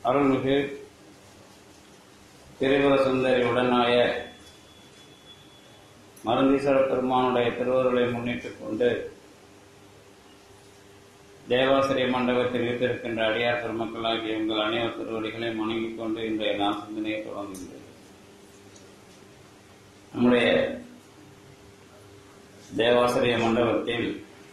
அருள்மிகு திரிபுர சுந்தரி உடனாய மருந்தீஸ்வர பெருமானுடைய திருவருளை முன்னிட்டுக் கொண்டு தேவாசிரிய மண்டபத்தில் வீட்டிருக்கின்ற அடியார் பெருமக்களாகிய உங்கள் அனைவர் திருவடிகளை வணங்கிக் கொண்டு இன்றைய நான் சிந்தனையை தொடங்குகின்றது நம்முடைய தேவாசிரிய மண்டபத்தில்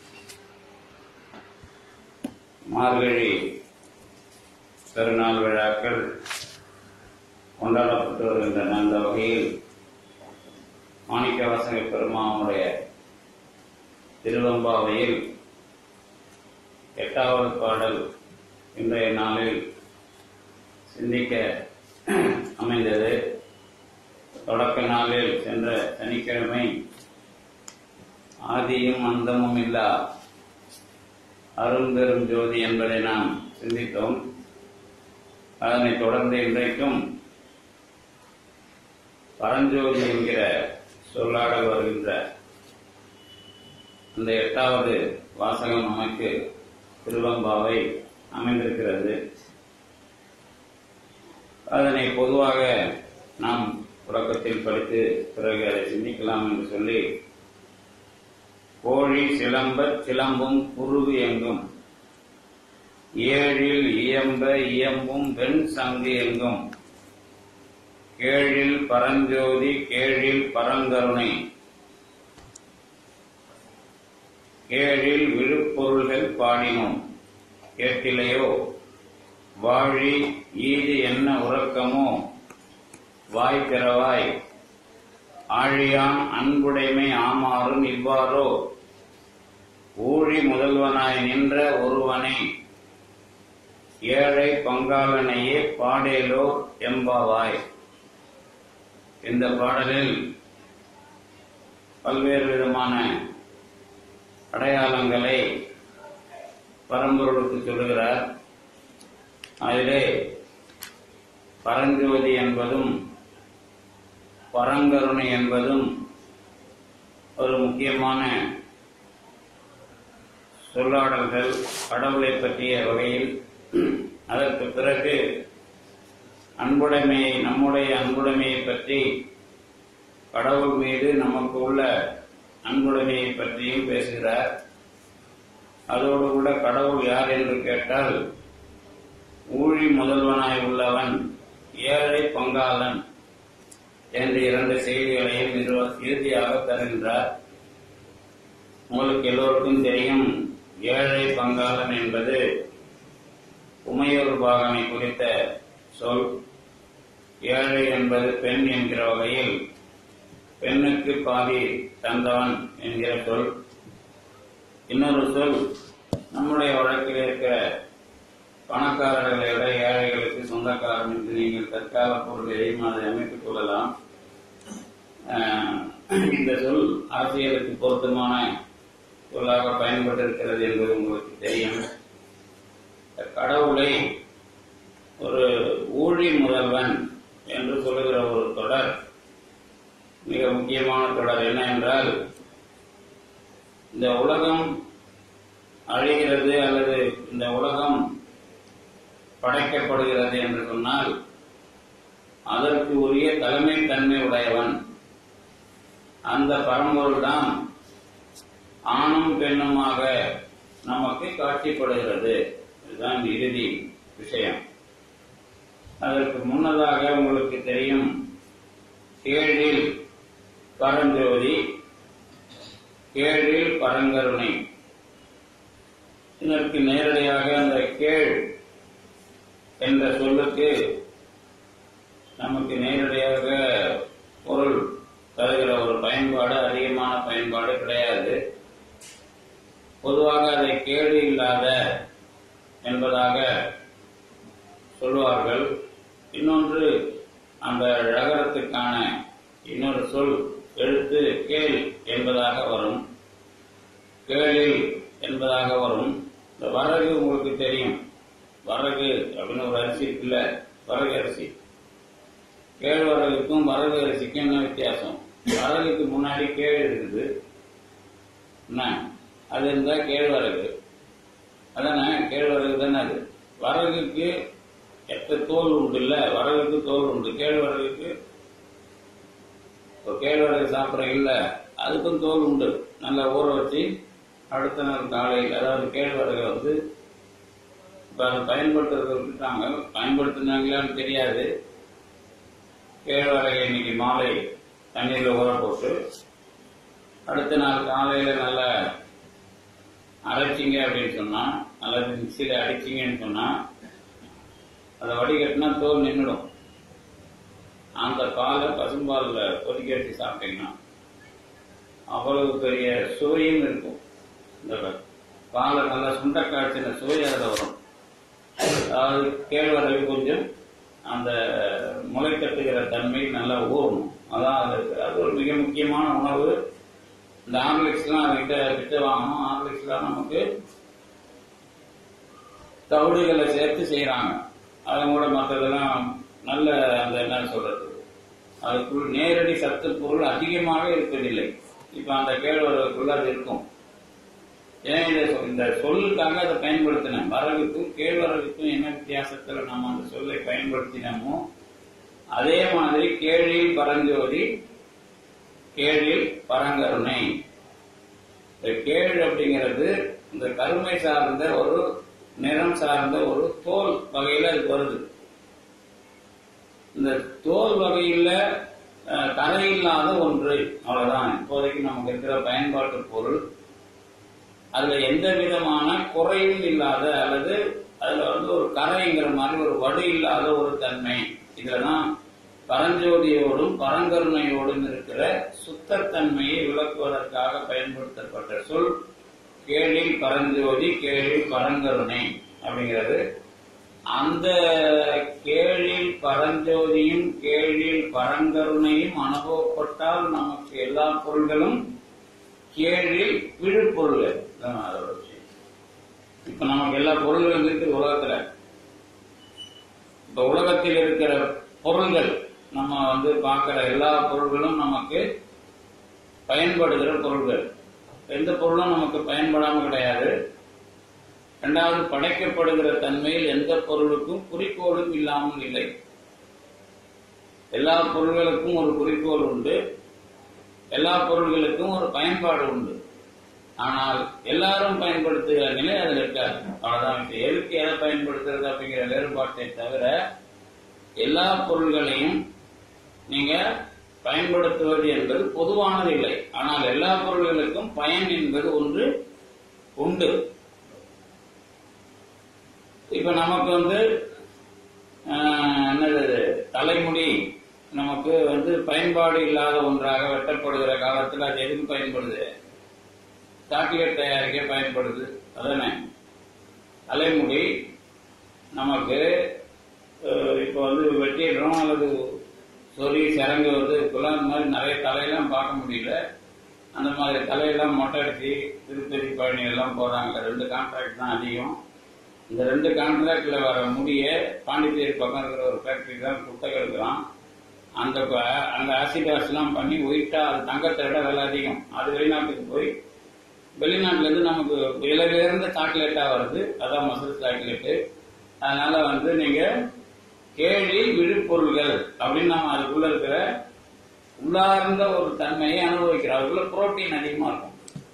மார்கழி பெருநாள் விழாக்கள் கொண்டாடப்பட்டு வருகின்றன அந்த வகையில் மாணிக்கவாசக பெருமானுடைய திருவம்பாவையில் எட்டாவது பாடல் இன்றைய நாளில் சிந்திக்க அமைந்தது தொடக்க நாளில் சென்ற சனிக்கிழமை ஆதியும் அந்தமும் இல்லா அரும்பெரும் ஜோதி என்பதை நாம் சிந்தித்தோம் அதனைத் தொடர்ந்து இன்றைக்கும் பரஞ்சோதி என்கிற சொல்லாடல் வருகின்ற அந்த எட்டாவது வாசகம் நமக்கு திருவம்பாவை அமைந்திருக்கிறது அதனை பொதுவாக நாம் தொடக்கத்தில் படித்து பிறகு அதை சிந்திக்கலாம் என்று சொல்லி கோழி சிலம்ப சிலம்பும் குருவு எங்கும் ஏழில் இயம்ப இயம்பும் வெண் சங்கு எங்கும் கேழில் பரஞ்சோதி கேழில் பரங்கருணை கேழில் விழுப்பொருள்கள் பாடினோம் கேட்டிலையோ வாழி ஈது என்ன உறக்கமோ வாய் பிறவாய் ஆழியான் அன்புடைமை ஆமாறும் இவ்வாறோ ஊழி முதல்வனாய் நின்ற ஒருவனை ஏழை பங்காளனையே பாடேலோ எம்பாவாய் இந்த பாடலில் பல்வேறு விதமான அடையாளங்களை பரம்பொருளுக்கு சொல்லுகிறார் அதிலே பரஞ்சோதி என்பதும் பரங்கருணை என்பதும் ஒரு முக்கியமான சொல்லாடல்கள் கடவுளை பற்றிய வகையில் அதற்கு பிறகு அன்புடைமையை நம்முடைய அன்புடைமையை பற்றி கடவுள் மீது நமக்கு உள்ள அன்புடைமையை பற்றியும் பேசுகிறார் அதோடு கூட கடவுள் யார் என்று கேட்டால் ஊழி முதல்வனாய் உள்ளவன் ஏழை பங்காளன் என்று இரண்டு செய்திகளையும் நிறுவ- இறுதியாக தருகின்றார் உங்களுக்கு எல்லோருக்கும் தெரியும் ஏழை பங்காளன் என்பது உமையூர் பாகனை குறித்த சொல் ஏழை என்பது பெண் என்கிற வகையில் பெண்ணுக்கு பாதி தந்தவன் என்கிற சொல் இன்னொரு சொல் நம்முடைய வழக்கில் இருக்கிற பணக்காரர்களை விட ஏழைகளுக்கு சொந்தக்காரன் என்று நீங்கள் தற்கால பொருள் எதையும் அதை அமைத்துக் கொள்ளலாம் ஆஹ், இந்த சொல் அரசியலுக்கு பொருத்தமான சொல்லாக பயன்பட்டிருக்கிறது என்பது உங்களுக்கு தெரியும் கடவுளை ஒரு ஊழி முதல்வன் என்று சொல்லுகிற ஒரு தொடர் மிக முக்கியமான தொடர் என்ன என்றால் இந்த உலகம் அழிகிறது அல்லது இந்த உலகம் படைக்கப்படுகிறது என்று சொன்னால் அதற்கு உரிய தலைமைத்தன்மை உடையவன் அந்த பரம்பொருள் தான் ஆணும் பெண்ணுமாக நமக்கு காட்சிப்படுகிறது இதுதான் இறுதி விஷயம் அதற்கு முன்னதாக உங்களுக்கு தெரியும் கேழில் பரஞ்சோதி கேழில் பரங்கருணை இதற்கு நேரடியாக அந்த கேள் என்ற சொல்லுக்கு நமக்கு நேரடியாக பொருள் தருகிற ஒரு பயன்பாடு அதிகமான பயன்பாடு கிடையாது பொதுவாக அதை கேடு இல்லாத என்பதாக சொல்வார்கள் இன்னொன்று அந்த ழகரத்துக்கான இன்னொரு சொல் எழுத்து கேள் என்பதாக வரும் கேளில் என்பதாக வரும் இந்த வரகு உங்களுக்கு தெரியும் வரகு அப்படின்னு ஒரு அரிசி இருக்குல்ல வரகு அரிசி கேழ்வரகுக்கும் வரகு அரிசிக்கும் என்ன வித்தியாசம் வரகுக்கு முன்னாடி கேழ் இருக்குது என்ன அது இருந்தா கேழ்வரகு அதானே கேழ்வரகு தானே அது வரகுக்கு எப்ப தோல் உண்டு இல்ல வரகுக்கு தோல் உண்டு கேழ்வரகுக்கு இப்போ கேழ்வரகு சாப்பிட்ற இல்ல அதுக்கும் தோல் உண்டு நல்லா ஊற வச்சு அடுத்த நாள் காலையில் அதாவது கேழ்வரகை வந்து இப்போ அதை பயன்படுத்துறதை விட்டுட்டாங்க பயன்படுத்தினாங்களான்னு தெரியாது கேழ்வரகை இன்னைக்கு மாலை தண்ணீரில் ஊற போட்டு அடுத்த நாள் காலையில நல்லா அரைச்சிங்க அப்படின்னு சொன்னா அல்லது மிக்சியில் அடிச்சிங்கன்னு சொன்னா அதை வடிகட்டினா தோல் நின்றுடும் அந்த பாலை பசும்பாலில் கொதிக்க வச்சு சாப்பிட்டீங்கன்னா அவ்வளவு பெரிய சுவையும் இருக்கும் இந்த பாலை நல்லா சுண்ட காய்ச்சின சுவை அதில் வரும் அதாவது கேழ்வரகு கொஞ்சம் அந்த முளை கட்டுகிற தன்மை நல்லா ஊறணும் அதான் அது அது ஒரு மிக முக்கியமான உணவு இந்த ஆர்லிக்ஸ்லாம் அதுக்கிட்ட விட்டு வாங்கணும் ஆர்லிக்ஸ்லாம் நமக்கு தவிடுகளை சேர்த்து செய்கிறாங்க அது கூட மற்றதெல்லாம் நல்ல அந்த என்ன சொல்றது அதுக்குள் நேரடி சத்து பொருள் அதிகமாக இருப்பதில்லை இப்ப அந்த கேழ்வரகுக்குள்ள அது இருக்கும் ஏன் இதை சொல்- இந்த சொல்லுக்காக அதை பயன்படுத்தினேன் வரகுக்கும் கேழ்வரகுக்கும் என்ன வித்தியாசத்துல நம்ம அந்த சொல்லை பயன்படுத்தினோமோ அதே மாதிரி கேழில் பரஞ்சோதி கேழில் பரங்கருணை இந்த கேழ் அப்படிங்கிறது இந்த கருமை சார்ந்த ஒரு நிறம் சார்ந்த ஒரு தோல் வகையில அது வருது இந்த தோல் வகையில அஹ், கரை இல்லாத ஒன்று அவ்வளவுதான் இப்போதைக்கு நமக்கு இருக்கிற பயன்பாட்டு பொருள் அதுல எந்த விதமான குறையும் இல்லாத அல்லது அதுல வந்து ஒரு கரைங்கிற மாதிரி ஒரு வடு இல்லாத ஒரு தன்மை இதுலதான் பரஞ்சோதியோடும் பரங்கருணையோடும் இருக்கிற சுத்தத்தன்மையை விளக்குவதற்காக பயன்படுத்தப்பட்ட சொல் கேளில் பரஞ்சோதி கேளில் பரங்கருணை அப்படிங்கிறது அந்த கேளில் பரஞ்சோதியும் கேளில் பரங்கருணையும் அனுபவப்பட்டால் நமக்கு எல்லா பொருள்களும் கேழில் விழுப்பொருள் இதான் அதோட விஷயம் இப்ப நமக்கு எல்லா பொருள்களும் இருக்கு உலகத்துல இப்ப உலகத்தில் இருக்கிற பொருள்கள் நம்ம வந்து பார்க்கிற எல்லா பொருள்களும் நமக்கு பயன்படுகிற பொருள்கள் எந்த பொருளும் நமக்கு பயன்படாம கிடையாது இரண்டாவது படைக்கப்படுகிற தன்மையில் எந்த பொருளுக்கும் குறிக்கோளும் இல்லாமல் இல்லை எல்லா பொருள்களுக்கும் ஒரு குறிக்கோள் உண்டு எல்லா பொருள்களுக்கும் ஒரு பயன்பாடு உண்டு ஆனால் எல்லாரும் பயன்படுத்துகிற நிலை அதில் இருக்காது அவ்வளவுதான் விஷயம். எதுக்கு எதை பயன்படுத்துறது அப்படிங்கிற வேறுபாட்டை தவிர எல்லா பொருள்களையும் நீங்க பயன்படுத்துவது என்பது பொதுவானது இல்லை ஆனால் எல்லா பொருள்களுக்கும் பயன் என்பது ஒன்று உண்டு இப்ப நமக்கு வந்து ஆஹ், என்னது இது? தலைமுடி நமக்கு வந்து பயன்பாடு இல்லாத ஒன்றாக வெட்டப்படுகிற காலத்தில் அது எதுக்கு பயன்படுது சாக்லேட் தயாரிக்க பயன்படுது அதானே தலைமுடி நமக்கு அஹ், இப்போ வந்து வெட்டிடுறோம் அல்லது சொறி சரங்கு வந்து இப்பெல்லாம் இந்த மாதிரி நிறைய தலையெல்லாம் பார்க்க முடியல அந்த மாதிரி தலையெல்லாம் மொட்டை அடிச்சு திருப்பதி பழனி எல்லாம் போறாங்க ரெண்டு கான்ட்ராக்ட் தான் அதிகம் இந்த ரெண்டு கான்ட்ராக்ட்ல வர முடிய பாண்டிச்சேரி பக்கம் இருக்கிற ஒரு ஃபேக்டரி தான் குத்தகை எடுக்கிறான் அந்த ப- அந்த ஆசிட் வாஷ் எல்லாம் பண்ணி ஒயிட்டா அது தங்கத்தை விட விலை அதிகம் அது வெளிநாட்டுக்கு போய் வெளிநாட்டுல இருந்து நமக்கு விலையில இருந்து சாக்லேட்டா வருது அதான் மசூர் சாக்லேட்டு அதனால வந்து நீங்க கேழி விழுப்பொருள்கள் அப்படின்னு நம்ம அதுக்குள்ள இருக்கிற உள்ளார்ந்த ஒரு தன்மையை அனுபவிக்கிறோம் அதுக்குள்ள புரோட்டீன் அதிகமா இருக்கும்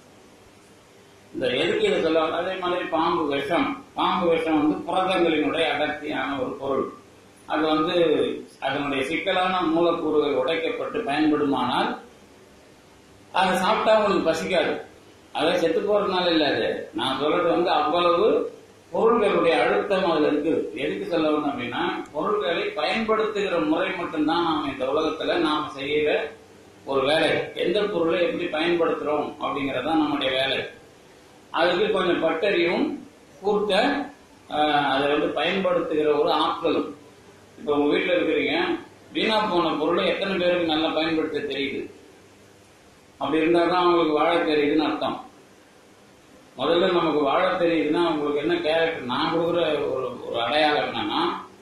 இந்த எதுக்கு இதை சொல்ல அதே மாதிரி பாம்பு விஷம் பாம்பு விஷம் வந்து புரதங்களினுடைய அடர்த்தியான ஒரு பொருள் அது வந்து அதனுடைய சிக்கலான மூலக்கூறுகள் உடைக்கப்பட்டு பயன்படுமானால் அதை சாப்பிட்டா உங்களுக்கு பசிக்காது அதை செத்து போறதுனால இல்ல அது நான் சொல்றது வந்து அவ்வளவு பொருள்களுடைய அழுத்தம் அதுல இருக்குது எதுக்கு சொல்ல வந்தோம் அப்படின்னா பொருள்களை பயன்படுத்துகிற முறை மட்டும்தான் நாம் இந்த உலகத்துல நாம் செய்யற ஒரு வேலை எந்த பொருளை எப்படி பயன்படுத்துறோம் அப்படிங்கறதுதான் நம்முடைய வேலை அதுக்கு கொஞ்சம் பட்டறிவும் கூர்த்த ஆஹ், அதை வந்து பயன்படுத்துகிற ஒரு ஆட்களும் இப்ப உங்க வீட்டுல இருக்கிறீங்க வீணா போன பொருளை எத்தனை பேருக்கு நல்லா பயன்படுத்த தெரியுது அப்படி இருந்தா தான் அவங்களுக்கு வாழ தெரியுதுன்னு அர்த்தம் முதல்ல நமக்கு வாழ தெரியுதுன்னா உங்களுக்கு என்ன கேரக்டர் நான் கொடுக்குற ஒரு ஒரு அடையாளம் என்னன்னா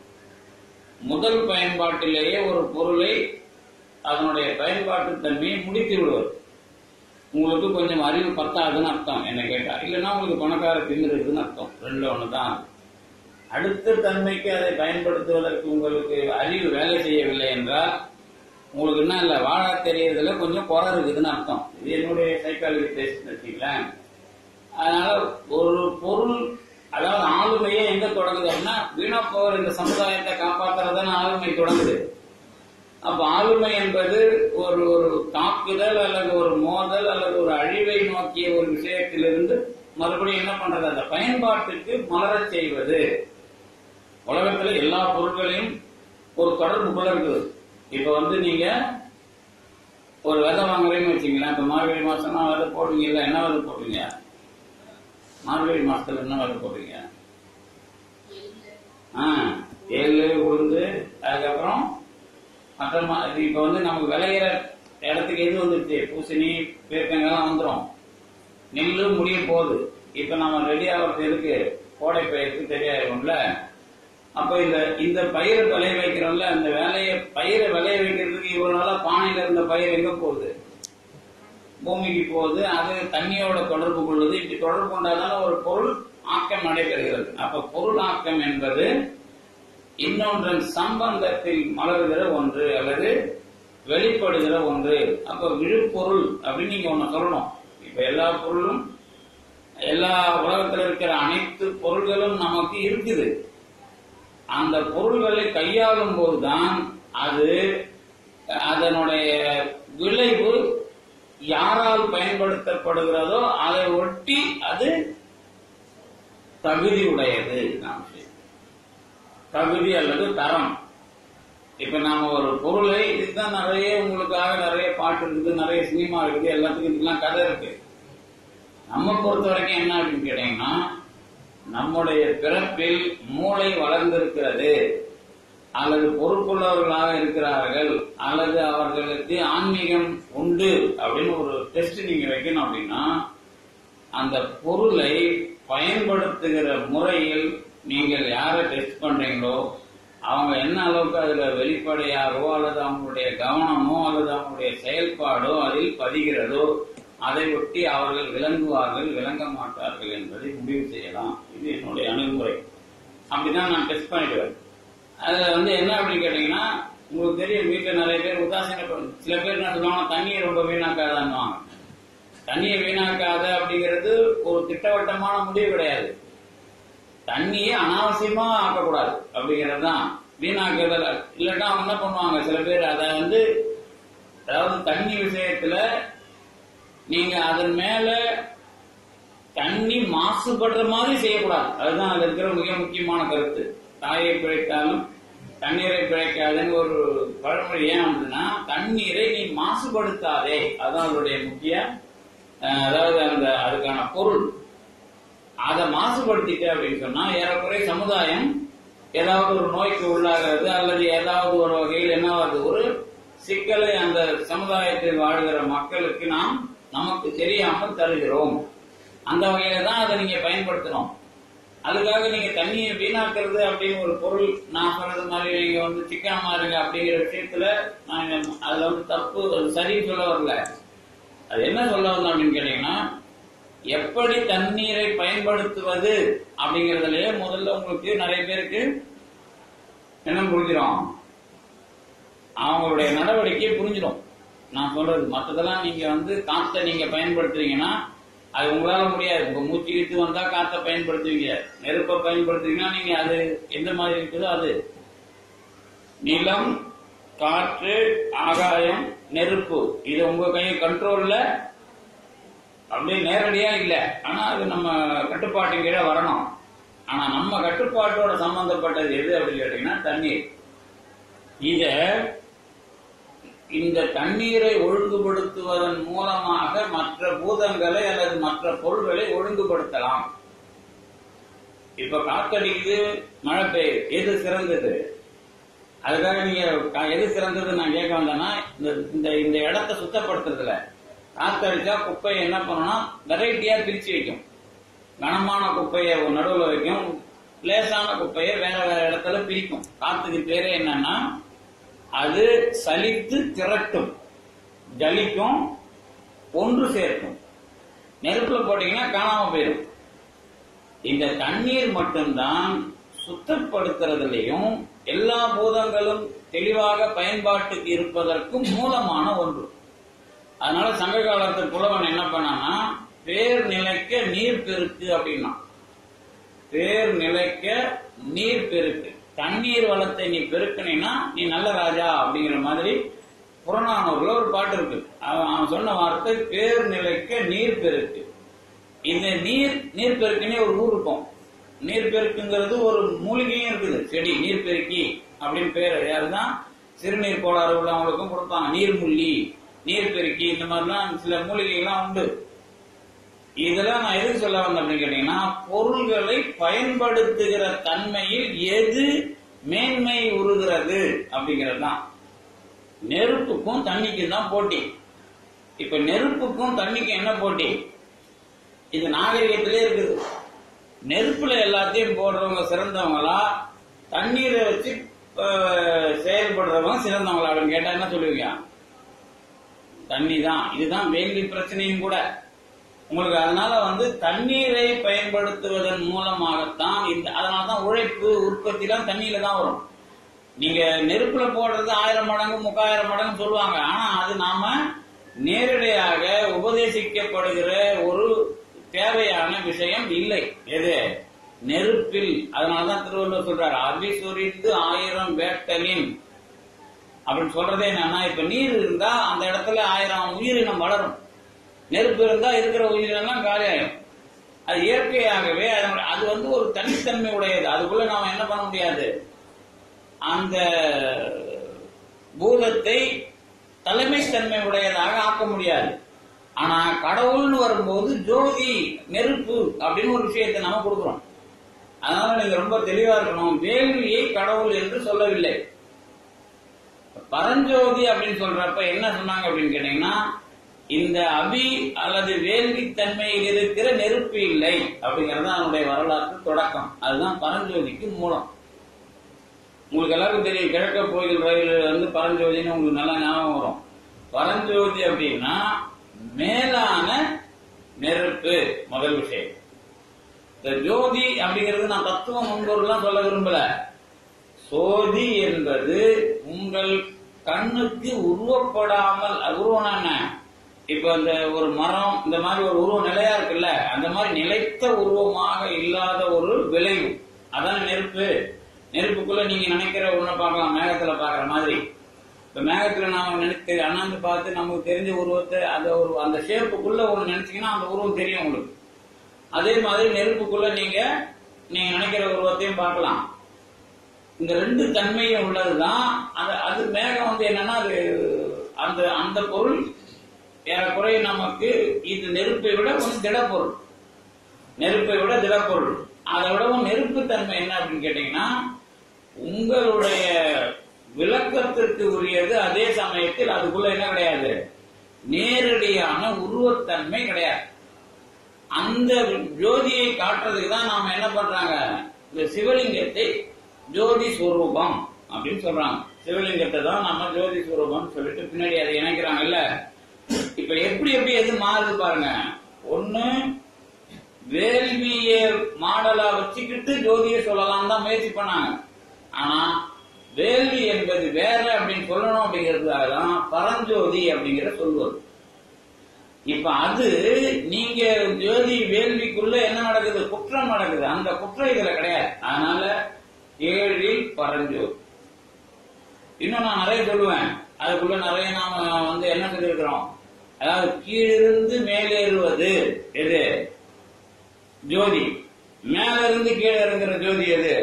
முதல் பயன்பாட்டிலேயே ஒரு பொருளை அதனுடைய பயன்பாட்டு தன்மையை முடித்து விடுவது உங்களுக்கு கொஞ்சம் அறிவு பத்தாதுன்னு அர்த்தம் என்ன கேட்டா இல்லைன்னா உங்களுக்கு பணக்கார திமிரு இருக்குன்னு அர்த்தம் ரெண்டு ஒன்று தான் அடுத்த தன்மைக்கு அதை பயன்படுத்துவதற்கு உங்களுக்கு அறிவு வேலை செய்யவில்லை என்றால் உங்களுக்கு என்ன இல்ல வாழ தெரியறதுல கொஞ்சம் குறை இருக்குதுன்னு அர்த்தம் இது என்னுடைய சைக்காலஜி டெஸ்ட் வச்சுங்களேன் அதனால ஒரு பொருள் அதாவது ஆளுமையே எங்க தொடங்குது அப்படின்னா வீணா போகிற இந்த சமுதாயத்தை காப்பாத்துறதுன்னு ஆளுமை தொடங்குது அப்ப ஆளுமை என்பது ஒரு ஒரு தாக்குதல் அல்லது ஒரு மோதல் அல்லது ஒரு அழிவை நோக்கிய ஒரு விஷயத்திலிருந்து மறுபடியும் என்ன பண்றது அந்த பயன்பாட்டுக்கு மலரச் செய்வது உலகத்துல எல்லா பொருட்களையும் ஒரு தொடர்பு கொள்ள இருக்குது இப்ப வந்து நீங்க ஒரு விதை வாங்குறீங்கன்னு வச்சுங்களேன் இப்ப மார்கழி மாசம்னா விதை போடுவீங்கல்ல என்ன விதை போடுவீங்க மார்கழி மாசத்துல என்ன விதை போடுவீங்க ஆ எள்ளு உளுந்து அதுக்கப்புறம் மற்ற மா- இது இப்ப வந்து நமக்கு விளையிற இடத்துக்கு எது வந்துருச்சு பூசணி பேர்க்கங்கெல்லாம் வந்துரும் நெல்லு முடிய போகுது இப்ப நம்ம ரெடி ஆகிறது எதுக்கு கோடை பயிருக்கு தெரியாதுல அப்ப இந்த இந்த பயிரை விளைய வைக்கிறோம்ல அந்த வேலையை பயிரை விளைய வைக்கிறதுக்கு இவ்வளவு நாளா பானையில இருந்த பயிர் எங்க போகுது பூமிக்கு போகுது அது தண்ணியோட தொடர்பு கொள்வது இப்படி தொடர்பு கொண்டாதான ஒரு பொருள் ஆக்கம் நடைபெறுகிறது அப்ப பொருள் ஆக்கம் என்பது இன்னொன்றன் சம்பந்தத்தில் மலர்கிற ஒன்று அல்லது வெளிப்படுகிற ஒன்று அப்ப விழுப்பொருள் அப்படின்னு நீங்க ஒண்ணு சொல்லணும் இப்ப எல்லா பொருளும் எல்லா உலகத்தில் இருக்கிற அனைத்து பொருள்களும் நமக்கு இருக்குது அந்த பொருள்களை கையாளும் போதுதான் அது அதனுடைய விளைவு யாரால் பயன்படுத்தப்படுகிறதோ அதை ஒட்டி அது தகுதி உடையது நாம் செய்வது. தகுதி அல்லது தரம் இப்ப நாம ஒரு பொருளை இதுதான் நிறைய உங்களுக்காக நிறைய பாட்டு இருக்குது நிறைய சினிமா இருக்குது எல்லாத்துக்கும் இதுக்கெல்லாம் கதை இருக்கு நம்ம பொறுத்த வரைக்கும் என்ன அப்படின்னு கேட்டீங்கன்னா நம்முடைய பிறப்பில் மூளை வளர்ந்திருக்கிறது அல்லது பொறுப்புள்ளவர்களாக இருக்கிறார்கள் அல்லது அவர்களுக்கு ஆன்மீகம் உண்டு அப்படின்னு ஒரு டெஸ்ட் நீங்க வைக்கணும் அப்படின்னா அந்த பொருளை பயன்படுத்துகிற முறையில் நீங்கள் யாரை டெஸ்ட் பண்றீங்களோ அவங்க என்ன அளவுக்கு அதுல வெளிப்படையாகவோ அல்லது அவங்களுடைய கவனமோ அல்லது அவங்களுடைய செயல்பாடோ அதில் பதிகிறதோ அதை ஒட்டி அவர்கள் விளங்குவார்கள் விளங்க மாட்டார்கள் என்பதை முடிவு செய்யலாம் இது என்னுடைய அணுகுமுறை அப்படிதான் நான் டெஸ்ட் பண்ணிடுவேன் அதுல வந்து என்ன அப்படின்னு கேட்டீங்கன்னா உங்களுக்கு தெரியும் வீட்டுல நிறைய பேர் உதாசீன சில பேர் என்ன சொல்லுவாங்க தண்ணியை ரொம்ப வீணாக்காதான்னுவாங்க தண்ணியை வீணாக்காத அப்படிங்கிறது ஒரு திட்டவட்டமான முடிவு கிடையாது தண்ணியை அனாவசியமா ஆக்கக்கூடாது அப்படிங்கிறது தான் வீணாக்குதல் இல்லாட்டா அவங்க என்ன பண்ணுவாங்க சில பேர் அதை வந்து அதாவது தண்ணி விஷயத்துல நீங்க அதன் மேல தண்ணி மாசுபடுற மாதிரி செய்யக்கூடாது அதுதான் அதுல இருக்கிற மிக முக்கியமான கருத்து தாயை பிழைத்தாலும் தண்ணீரை பிழைக்காதுன்னு ஒரு பழமொழி ஏன் வந்ததுன்னா தண்ணீரை நீ மாசுபடுத்தாதே அதான் அதனுடைய முக்கிய அஹ், அதாவது அந்த அதுக்கான பொருள் அதை மாசுபடுத்திட்டு அப்படின்னு சொன்னா ஏறக்குறைய சமுதாயம் ஏதாவது ஒரு நோய்க்கு உள்ளாகிறது அல்லது ஏதாவது ஒரு வகையில் என்ன ஆகுது ஒரு சிக்கலை அந்த சமுதாயத்தில் வாழ்கிற மக்களுக்கு நாம் நமக்கு தெரியாமல் தருகிறோம் அந்த வகையில தான் அதை நீங்க பயன்படுத்தணும் அதுக்காக நீங்க தண்ணியை வீணாக்குறது அப்படின்னு ஒரு பொருள் நான் சொன்னது மாதிரி நீங்க வந்து சிக்கனமா இருங்க அப்படிங்கிற விஷயத்துல நான் அதுல வந்து தப்பு அது சரின்னு சொல்ல வரல அது என்ன சொல்ல வந்தோம் அப்படின்னு கேட்டீங்கன்னா எப்படி தண்ணீரை பயன்படுத்துவது அப்படிங்கறதுலயே முதல்ல உங்களுக்கு நிறைய பேருக்கு என்ன புரிஞ்சிடும் அவங்களுடைய நடவடிக்கை புரிஞ்சிடும் நான் சொல்றது மற்றதெல்லாம் நீங்க வந்து காத்தை நீங்க பயன்படுத்துறீங்கன்னா அது உங்களால முடியாது உங்க மூச்சு இழுத்து வந்தா காத்தை பயன்படுத்துவீங்க நெருப்பை பயன்படுத்துவீங்கன்னா நீங்க அது எந்த மாதிரி இருக்குதோ அது நிலம் காற்று ஆகாயம் நெருப்பு இது உங்க கை கண்ட்ரோல்ல அப்படியே நேரடியா இல்ல ஆனா அது நம்ம கட்டுப்பாட்டின் கீழே வரணும் ஆனா நம்ம கட்டுப்பாட்டோட சம்பந்தப்பட்டது எது அப்படின்னு கேட்டீங்கன்னா தண்ணீர் இத இந்த தண்ணீரை ஒழுங்குபடுத்துவதன் மூலமாக மற்ற பூதங்களை அல்லது மற்ற பொருள்களை ஒழுங்குபடுத்தலாம் இப்ப காத்தடிக்குது மழை பெய்யுது எது சிறந்தது அதுக்காக நீங்க க- எது சிறந்தது நான் கேட்க வந்தேன்னா இந்த இந்த இந்த இடத்தை சுத்தப்படுத்துறதுல காத்தடிச்சா குப்பையை என்ன பண்ணணும்னா வெரைட்டியா பிரிச்சு வைக்கும் கனமான குப்பையை ஒரு நடுவுல வைக்கும் லேசான குப்பையை வேற வேற இடத்துல பிரிக்கும் காத்துக்கு பேரே என்னன்னா அது சலித்து திரட்டும் ஜலிக்கும் ஒன்று சேர்க்கும் நெருப்புல போட்டீங்கன்னா காணாம போயிடும் இந்த தண்ணீர் மட்டும்தான் சுத்தப்படுத்துறதுலையும் எல்லா பூதங்களும் தெளிவாக பயன்பாட்டுக்கு இருப்பதற்கும் மூலமான ஒன்று அதனால சங்க காலத்து புலவன் என்ன பண்ணானா பேர் நிலைக்க நீர் பெருக்கு அப்படின்னா பேர் நிலைக்க நீர் பெருக்கு தண்ணீர் வளத்தை நீ பெருக்கினா நீ நல்ல ராஜா அப்படிங்கிற மாதிரி புறநானூர்ல ஒரு பாட்டு இருக்கு அவன் அவன் சொன்ன வார்த்தை பேர் நிலைக்க நீர் பெருக்கு இந்த நீர் நீர் பெருக்குன்னே ஒரு ஊர் இருக்கும் நீர் பெருக்குங்கிறது ஒரு மூலிகையும் இருக்குது செடி நீர் பெருக்கி அப்படின்னு பேர் அதுதான் சிறுநீர் கோளாறு உள்ளவங்களுக்கும் கொடுப்பாங்க நீர்முள்ளி நீர் பெருக்கி இந்த மாதிரிலாம் சில மூலிகைகள்லாம் உண்டு இதெல்லாம் நான் எதுக்கு சொல்ல வந்தேன் அப்படின்னு கேட்டீங்கன்னா பொருள்களை பயன்படுத்துகிற தன்மையில் எது மேன்மை உருகிறது அப்படிங்கிறது தான் நெருப்புக்கும் தண்ணிக்கும் தான் போட்டி இப்ப நெருப்புக்கும் தண்ணிக்கும் என்ன போட்டி இது நாகரிகத்திலே இருக்குது நெருப்புல எல்லாத்தையும் போடுறவங்க சிறந்தவங்களா தண்ணீரை வச்சு அஹ், செயல்படுறவங்க சிறந்தவங்களா அப்படின்னு கேட்டா என்ன சொல்லுவீங்க தண்ணி தான் இதுதான் வேள்வி பிரச்சனையும் கூட உங்களுக்கு அதனால வந்து தண்ணீரை பயன்படுத்துவதன் மூலமாகத்தான் இந்த அதனாலதான் உழைப்பு உற்பத்தி எல்லாம் தண்ணியில தான் வரும் நீங்க நெருப்புல போடுறது ஆயிரம் மடங்கு முக்காயிரம் மடங்கு சொல்லுவாங்க ஆனா அது நாம நேரடியாக உபதேசிக்கப்படுகிற ஒரு தேவையான விஷயம் இல்லை எது நெருப்பில் அதனாலதான் திருவள்ளுவர் சொல்றாரு அபிசுரிந்து ஆயிரம் வேட்டலின் அப்படின்னு சொல்றதே என்னன்னா இப்ப நீர் இருந்தா அந்த இடத்துல ஆயிரம் உயிரினம் வளரும் நெருப்பு இருந்தா இருக்கிற உயிரினம் காலியாயிடும் அது இயற்கையாகவே அது- அது வந்து ஒரு தனித்தன்மை உடையது அதுக்குள்ள நாம என்ன பண்ண முடியாது அந்த பூதத்தை தலைமைத்தன்மை உடையதாக ஆக்க முடியாது ஆனா கடவுள்னு வரும்போது ஜோதி நெருப்பு அப்படின்னு ஒரு விஷயத்தை நாம கொடுக்கிறோம் அதனால நீங்க ரொம்ப தெளிவா இருக்கணும் வேள்வியை கடவுள் என்று சொல்லவில்லை பரஞ்சோதி அப்படின்னு சொல்றப்ப என்ன சொன்னாங்க அப்படின்னு கேட்டீங்கன்னா இந்த அபி அல்லது வேள்வி தன்மையில் இருக்கிற நெருப்பு இல்லை அப்படிங்கறது தான் அதனுடைய வரலாற்று தொடக்கம் அதுதான் பரஞ்சோதிக்கு மூலம் உங்களுக்கு எல்லாருக்கும் தெரியும் கிழக்க கோயில் ரயில் வந்து பரஞ்சோதின்னு உங்களுக்கு நல்லா ஞாபகம் வரும் பரஞ்சோதி அப்படின்னா மேலான நெருப்பு முதல் விஷயம் இந்த ஜோதி அப்படிங்கிறது நான் தத்துவம் முன்பொருள்லாம் சொல்ல விரும்பல சோதி என்பது உங்கள் கண்ணுக்கு உருவப்படாமல் அது உருவம்னா என்ன இப்ப இந்த ஒரு மரம் இந்த மாதிரி ஒரு உருவம் நிலையா இருக்குல்ல அந்த மாதிரி நிலைத்த உருவமாக இல்லாத ஒரு விளைவு அதான நெருப்பு நெருப்புக்குள்ள நீங்க நினைக்கிற ஒண்ணு பார்க்கலாம் மேகத்துல பாக்குற மாதிரி இப்ப மேகத்துல நாம நினைத்து அண்ணாந்து பார்த்து நமக்கு தெரிஞ்ச உருவத்தை அந்த ஒரு அந்த ஷேப்புக்குள்ள ஒண்ணு நினைச்சீங்கன்னா அந்த உருவம் தெரியும் உங்களுக்கு அதே மாதிரி நெருப்புக்குள்ள நீங்க நீங்க நினைக்கிற உருவத்தையும் பார்க்கலாம் இந்த ரெண்டு தன்மையும் உள்ளதுதான் அது அது மேகம் வந்து என்னன்னா அது அந்த அந்த பொருள் ஏறக்குறைய நமக்கு இது நெருப்பை விட கொஞ்சம் திடப்பொருள் நெருப்பை விட திடப்பொருள் அதை விடவும் நெருப்பு தன்மை என்ன அப்படின்னு கேட்டீங்கன்னா உங்களுடைய விளக்கத்திற்கு உரியது அதே சமயத்தில் அதுக்குள்ள என்ன கிடையாது நேரடியான உருவத்தன்மை கிடையாது அந்த ஜோதியை காட்டுறதுக்கு தான் நாம என்ன பண்றாங்க இந்த சிவலிங்கத்தை ஜோதி ஸ்வரூபம் அப்படின்னு சொல்றாங்க சிவலிங்கத்தை தான் நம்ம ஜோதி ஸ்வரூபம் சொல்லிட்டு பின்னாடி அதை இணைக்கிறாங்கல்ல இப்ப எப்படி எப்படி எது மாறுது பாருங்க ஒண்ணு வேள்விய மாடலா வச்சுக்கிட்டு ஜோதியை சொல்லலாம் தான் முயற்சி பண்ணாங்க ஆனா வேள்வி என்பது வேற அப்படின்னு சொல்லணும் அப்படிங்கிறதுக்காக தான் பரஞ்சோதி அப்படிங்கிற சொல்வது இப்ப அது நீங்க ஜோதி வேள்விக்குள்ள என்ன நடக்குது குற்றம் நடக்குது அந்த குற்றம் இதுல கிடையாது அதனால ஏழில் பரஞ்சோதி இன்னும் நான் நிறைய சொல்லுவேன் அதுக்குள்ள நிறைய நாம வந்து என்ன சொல்லியிருக்கிறோம் அதாவது கீழிருந்து மேலேறுவது எது ஜோதி மேல இருந்து கீழே இறங்குற ஜோதி எது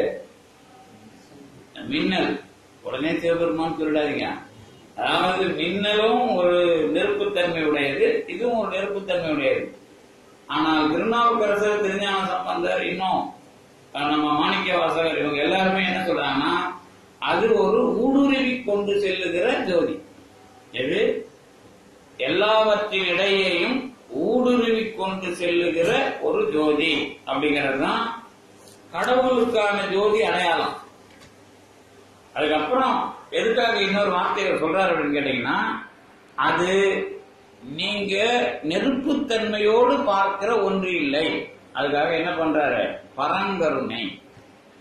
மின்னல் உடனே சிவபெருமான் சொல்லிடாதீங்க அதாவது மின்னலும் ஒரு நெருப்புத்தன்மை உடையது இதுவும் ஒரு நெருப்புத்தன்மை உடையது ஆனால் திருநாவுக்கரசர் திருஞான சம்பந்தர் இன்னும் அஹ், நம்ம மாணிக்க வாசகர் இவங்க எல்லாருமே என்ன சொல்றாங்கன்னா அது ஒரு ஊடுருவி கொண்டு செல்லுகிற ஜோதி எது எல்லாவற்றின் இடையேயும் ஊடுருவி கொண்டு செல்லுகிற ஒரு ஜோதி அப்படிங்கிறது தான் கடவுளுக்கான ஜோதி அடையாளம் அதுக்கப்புறம் எதுக்காக இன்னொரு வார்த்தையை சொல்றாரு அப்படின்னு கேட்டீங்கன்னா அது நீங்க நெருப்புத்தன்மையோடு பார்க்கிற ஒன்று இல்லை அதுக்காக என்ன பண்றாரு பரங்கருணை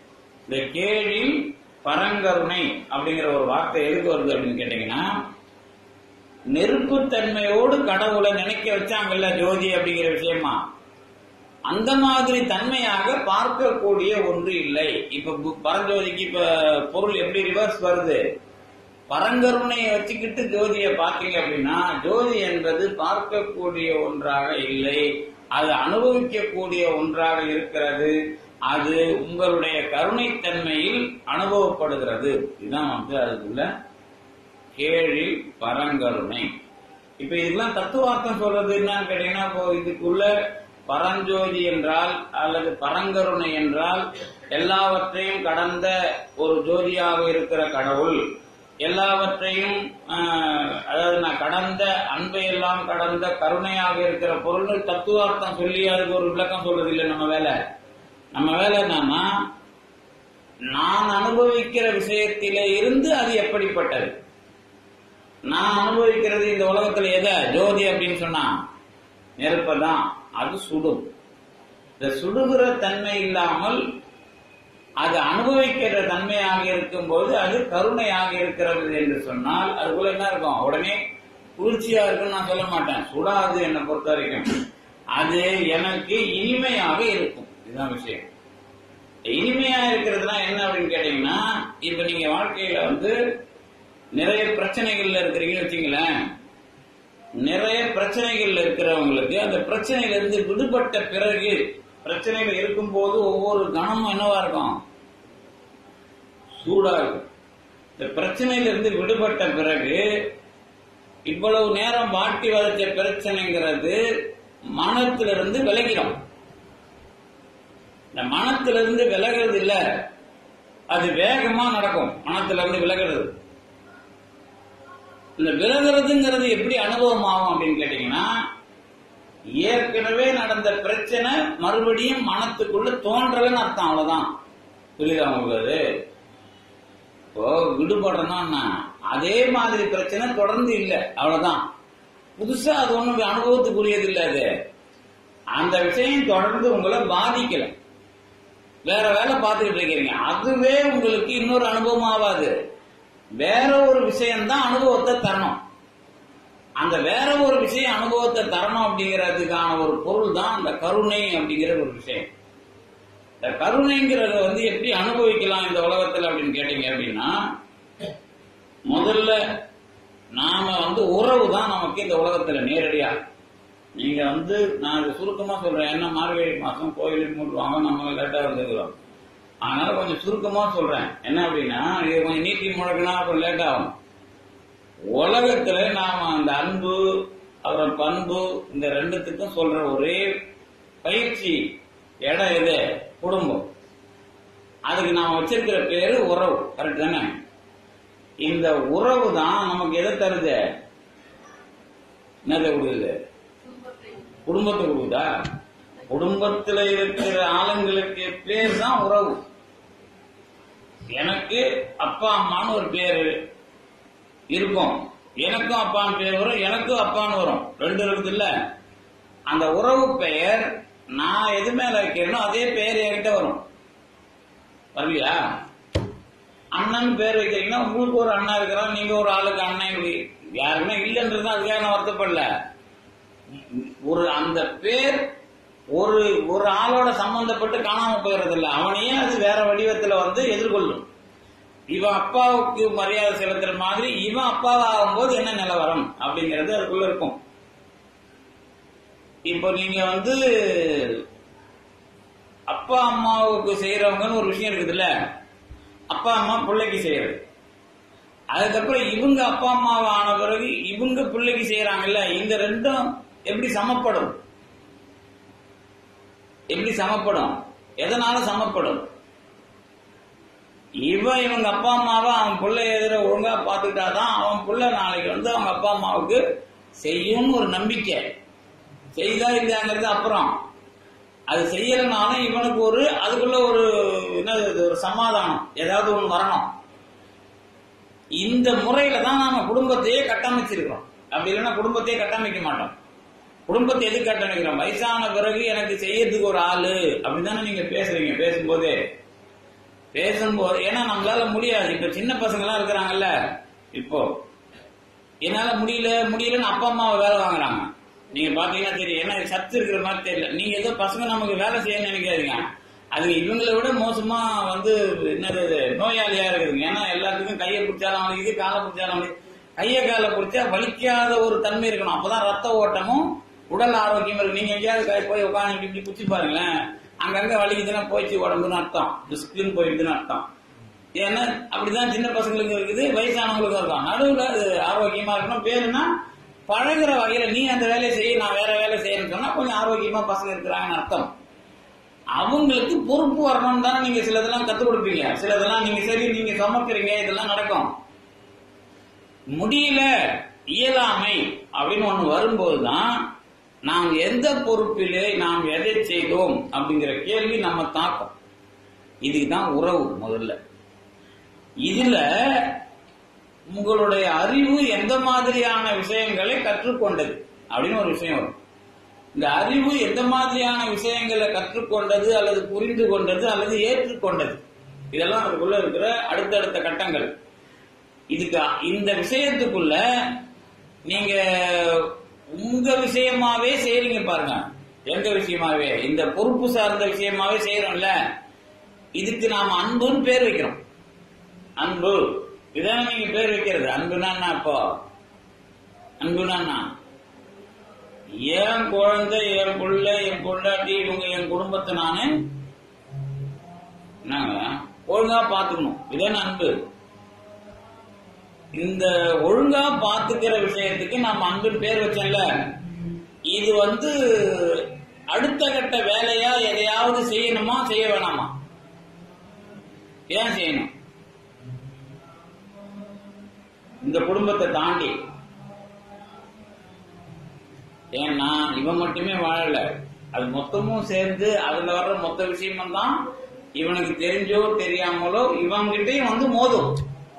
இந்த கேழில் பரங்கருணை அப்படிங்கிற ஒரு வார்த்தை எதுக்கு வருது அப்படின்னு கேட்டீங்கன்னா நெருப்புத்தன்மையோடு கடவுளை நினைக்க வச்சாங்கல்ல ஜோதி அப்படிங்கிற விஷயமா அந்த மாதிரி தன்மையாக பார்க்கக்கூடிய ஒன்று இல்லை இப்ப பு- பரஞ்சோதிக்கு இப்ப பொருள் எப்படி ரிவர்ஸ் வருது பரங்கருணையை வச்சுக்கிட்டு ஜோதியை பார்த்தீங்க அப்படின்னா ஜோதி என்பது பார்க்கக்கூடிய ஒன்றாக இல்லை அது அனுபவிக்கக்கூடிய ஒன்றாக இருக்கிறது அது உங்களுடைய கருணைத்தன்மையில் அனுபவப்படுகிறது இதுதான் வந்து அதுக்குள்ள கேழில் பரங்கருணை இப்ப இதெல்லாம் தத்துவார்த்தம் சொல்றது என்னன்னு கேட்டீங்கன்னா இப்போ இதுக்குள்ள பரஞ்சோதி என்றால் அல்லது பரங்கருணை என்றால் எல்லாவற்றையும் கடந்த ஒரு ஜோதியாக இருக்கிற கடவுள் எல்லாவற்றையும் ஆஹ், அதாவது நான் கடந்த அன்பை எல்லாம் கடந்த கருணையாக இருக்கிற பொருள்கள் தத்துவார்த்தம் சொல்லி அதுக்கு ஒரு விளக்கம் சொல்றது இல்லை நம்ம வேலை நம்ம வேலை என்னன்னா நான் அனுபவிக்கிற விஷயத்திலே இருந்து அது எப்படிப்பட்டது நான் அனுபவிக்கிறது இந்த உலகத்துல எதை ஜோதி அப்படின்னு சொன்னா நெருப்பதான் அது சுடும் இந்த சுடுகிற தன்மை இல்லாமல் அது அனுபவிக்கிற தன்மையாக இருக்கும்போது அது கருணையாக இருக்கிறது என்று சொன்னால் அதுக்குள்ள என்ன இருக்கும் உடனே குளிர்ச்சியா இருக்குன்னு நான் சொல்ல மாட்டேன் சுடாது என்னை பொறுத்த வரைக்கும் அது எனக்கு இனிமையாக இருக்கும் இதுதான் விஷயம் இனிமையா இருக்கிறதுனா என்ன அப்படின்னு கேட்டீங்கன்னா இப்ப நீங்க வாழ்க்கையில வந்து நிறைய பிரச்சனைகள்ல இருக்கிறீங்கன்னு வச்சுங்களேன் நிறைய பிரச்சனைகள்ல இருக்கிறவங்களுக்கு அந்த பிரச்சனையில இருந்து விடுபட்ட பிறகு பிரச்சனைகள் இருக்கும்போது ஒவ்வொரு கணமும் என்னவா இருக்கும் சூடா இருக்கும் இந்த பிரச்சனையில இருந்து விடுபட்ட பிறகு இவ்வளவு நேரம் வாட்டி வதைச்ச பிரச்சனைங்கிறது மனத்திலிருந்து விலகிறோம் இந்த மனத்திலிருந்து விலகிறது இல்ல அது வேகமா நடக்கும் மனத்திலிருந்து விலகிறது இந்த விலகிறதுங்கிறது எப்படி அனுபவம் ஆகும் அப்படின்னு கேட்டீங்கன்னா ஏற்கனவே நடந்த பிரச்சனை மறுபடியும் மனத்துக்குள்ள தோன்றலன்னு அர்த்தம் அவ்வளவுதான் புரியுதா உங்களுக்கு அது? இப்போ விடுபடுறோம்னா அதே மாதிரி பிரச்சனை தொடர்ந்து இல்ல அவ்வளவுதான் புதுசா அது ஒண்ணும் அனுபவத்துக்குரியது இல்ல அது அந்த விஷயம் தொடர்ந்து உங்களை பாதிக்கல வேற வேலை பார்த்துக்கிட்டு இருக்கிறீங்க அதுவே உங்களுக்கு இன்னொரு அனுபவம் ஆகாது வேற ஒரு விஷயம்தான் அனுபவத்தை தரணும் அந்த வேற ஒரு விஷயம் அனுபவத்தை தரணும் அப்படிங்கிறதுக்கான ஒரு பொருள் தான் அந்த கருணை அப்படிங்கிற ஒரு விஷயம் இந்த கருணைங்கிறத வந்து எப்படி அனுபவிக்கலாம் இந்த உலகத்துல அப்படின்னு கேட்டீங்க அப்படின்னா முதல்ல நாம வந்து உறவு தான் நமக்கு இந்த உலகத்துல நேரடியா நீங்க வந்து நான் இது சுருக்கமா சொல்றேன் என்ன மார்கழி மாசம் கோயிலுக்கு மூட்டுவாங்க நம்ம லேட்டா வந்துக்கிறோம் அதனால கொஞ்சம் சுருக்கமா சொல்றேன் என்ன அப்படின்னா இது கொஞ்சம் நீட்டி முழக்கினா அப்புறம் லேட் ஆகும் உலகத்துல நாம அந்த அன்பு அப்புறம் பண்பு இந்த ரெண்டுத்துக்கும் சொல்ற ஒரே பயிற்சி இடம் எது குடும்பம் அதுக்கு நாம வச்சிருக்கிற பேரு உறவு கரெக்ட் தானே இந்த உறவு தான் நமக்கு எதை தருது என்னதை கொடுக்குது குடும்பத்தை கொடுக்குதா குடும்பத்துல இருக்கிற ஆளுங்களுக்கு பேர் தான் உறவு எனக்கு அப்பா அம்மான்னு ஒரு பேரு இருக்கும் எனக்கும் அப்பான்னு பேர் வரும் எனக்கும் அப்பான்னு வரும் ரெண்டு இருக்குது இல்ல அந்த உறவு பெயர் நான் எது மேல வைக்கிறேனோ அதே பெயர் என்கிட்ட வரும் வரலையா அண்ணன் பேர் வைக்கிறீங்கன்னா உங்களுக்கு ஒரு அண்ணா இருக்கிறான் நீங்க ஒரு ஆளுக்கு அண்ணன் இப்படி யாருமே இல்லைன்றது அதுக்காக நான் வருத்தப்படல ஒரு அந்த பேர் ஒரு ஒரு ஆளோட சம்பந்தப்பட்டு காணாம போயிடுறது இல்ல அவனையே அது வேற வடிவத்துல வந்து எதிர்கொள்ளும் இவன் அப்பாவுக்கு மரியாதை செலுத்துற மாதிரி இவன் அப்பாவா ஆகும்போது என்ன நிலவரம் அப்படிங்கிறது அதுக்குள்ள இருக்கும் இப்போ நீங்க வந்து அப்பா அம்மாவுக்கு செய்யறவங்கன்னு ஒரு விஷயம் இருக்குதுல்ல அப்பா அம்மா பிள்ளைக்கு செய்யறது அதுக்கப்புறம் இவங்க அப்பா அம்மாவை ஆன பிறகு இவங்க பிள்ளைக்கு செய்யறாங்கல்ல இந்த ரெண்டும் எப்படி சமப்படும் எப்படி சமப்படும் எதனால சமப்படும் இவன் இவங்க அப்பா அம்மாவை அவன் பிள்ளை எதிர ஒழுங்கா பார்த்துக்கிட்டாதான் அவன் பிள்ளை நாளைக்கு வந்து அவங்க அப்பா அம்மாவுக்கு செய்யும்னு ஒரு நம்பிக்கை செய்தா இல்லையாங்கிறது அப்புறம் அது செய்யலனாலும் இவனுக்கு ஒரு அதுக்குள்ள ஒரு என்னது இது, ஒரு சமாதானம் ஏதாவது ஒன்று வரணும் இந்த முறையில தான் நாம குடும்பத்தையே கட்டமைச்சிருக்கிறோம் அப்படி இல்லைன்னா குடும்பத்தையே கட்டமைக்க மாட்டோம் குடும்பத்தை எது கட்டமைக்கிறோம் வயசான பிறகு எனக்கு செய்யறதுக்கு ஒரு ஆளு அப்படிதானே நீங்க பேசுறீங்க பேசும்போதே பேசும்போது ஏன்னா நம்மளால முடியாது இப்ப சின்ன பசங்க எல்லாம் இருக்கிறாங்கல்ல இப்போ என்னால முடியல முடியலன்னு அப்பா அம்மாவை வேலை வாங்குறாங்க நீங்க பாத்தீங்கன்னா தெரியும் ஏன்னா இது சத்து இருக்கிற மாதிரி தெரியல நீங்க ஏதோ பசங்க நமக்கு வேலை செய்யணும்னு நினைக்காதீங்க அது இவங்களை விட மோசமா வந்து என்னது இது, நோயாளியா இருக்குதுங்க ஏன்னா எல்லாத்துக்கும் கையை பிடிச்சாலும் வலிக்குது காலை பிடிச்சாலும் வலிக்குது கையை காலை பிடிச்சா வலிக்காத ஒரு தன்மை இருக்கணும் அப்பதான் ரத்த ஓட்டமும் உடல் ஆரோக்கியம் இருக்கு நீங்க எங்கேயாவது கை- போய் உட்காந்து இப்படி பிடிச்சி பாருங்களேன் அங்கங்க வலிக்குதுன்னா போயிடுச்சு உடம்புன்னு அர்த்தம் டிஸ்கின் போயிடுதுன்னு அர்த்தம் ஏன்னா அப்படிதான் சின்ன பசங்களுக்கு இருக்குது வயசானவங்களுக்கும் இருக்கும் நடுவுல அது ஆரோக்கியமா இருக்கணும் பேருனா பழகுற வகையில நீ அந்த வேலையை செய்ய நான் வேற வேலை செய்யணும்னு சொன்னா கொஞ்சம் ஆரோக்கியமா பசங்க இருக்கிறாங்கன்னு அர்த்தம் அவங்களுக்கு பொறுப்பு வரணும்னு தானே நீங்க சிலதெல்லாம் கத்துக் கொடுப்பீங்க சிலதெல்லாம் நீங்க சரி நீங்க சமைக்கிறீங்க இதெல்லாம் நடக்கும் முடியல இயலாமை அப்படின்னு ஒண்ணு வரும்போதுதான் நாம் எந்த பொறுப்பிலே நாம் எதை செய்தோம் அப்படிங்கிற கேள்வி நம்ம தாக்கும் இதுதான் உறவு முதல்ல இதுல உங்களுடைய அறிவு எந்த மாதிரியான விஷயங்களை கற்றுக்கொண்டது அப்படின்னு ஒரு விஷயம் வரும் இந்த அறிவு எந்த மாதிரியான விஷயங்களை கற்றுக்கொண்டது அல்லது புரிந்து கொண்டது அல்லது ஏற்றுக்கொண்டது இதெல்லாம் அதுக்குள்ள இருக்கிற அடுத்தடுத்த கட்டங்கள் இதுக்கு இந்த விஷயத்துக்குள்ள நீங்க உங்க விஷயமாவே செய்றீங்க பாருங்க எங்க விஷயமாவே இந்த பொறுப்பு சார்ந்த விஷயமாவே செய்யறோம்ல இதுக்கு நாம அன்புன்னு பேர் வைக்கிறோம் அன்பு இதான நீங்க பேர் வைக்கிறது அன்புனா என்ன அப்போ அன்புனா என்ன என் குழந்தை என் புள்ள என் பொண்டாட்டி இவங்க என் குடும்பத்தை நானு என்னங்க ஒழுங்கா பாத்துக்கணும் இதான அன்பு இந்த ஒழுங்கா பாத்துக்கிற விஷயத்துக்கு நம்ம அன்புன்னு பேர் வச்சோம்ல இது வந்து அடுத்த கட்ட வேலையா எதையாவது செய்யணுமா செய்ய வேணாமா ஏன் செய்யணும் இந்த குடும்பத்தை தாண்டி ஏன்னா இவன் மட்டுமே வாழல அது மொத்தமும் சேர்ந்து அதுல வர்ற மொத்த விஷயமும் தான் இவனுக்கு தெரிஞ்சோ தெரியாமலோ இவன்கிட்டயும் வந்து மோதும்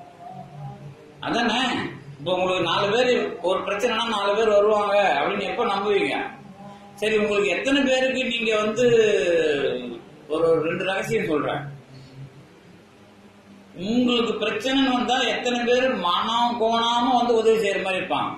அதானே இப்போ உங்களுக்கு நாலு பேர் ஒரு பிரச்சனைனா நாலு பேர் வருவாங்க அப்படின்னு எப்ப நம்புவீங்க சரி உங்களுக்கு எத்தனை பேருக்கு நீங்க வந்து ஒரு ரெண்டு ரகசியம் சொல்றேன் உங்களுக்கு பிரச்சனைன்னு வந்தா எத்தனை பேர் மனம் கோணாம வந்து உதவி செய்யற மாதிரி இருப்பாங்க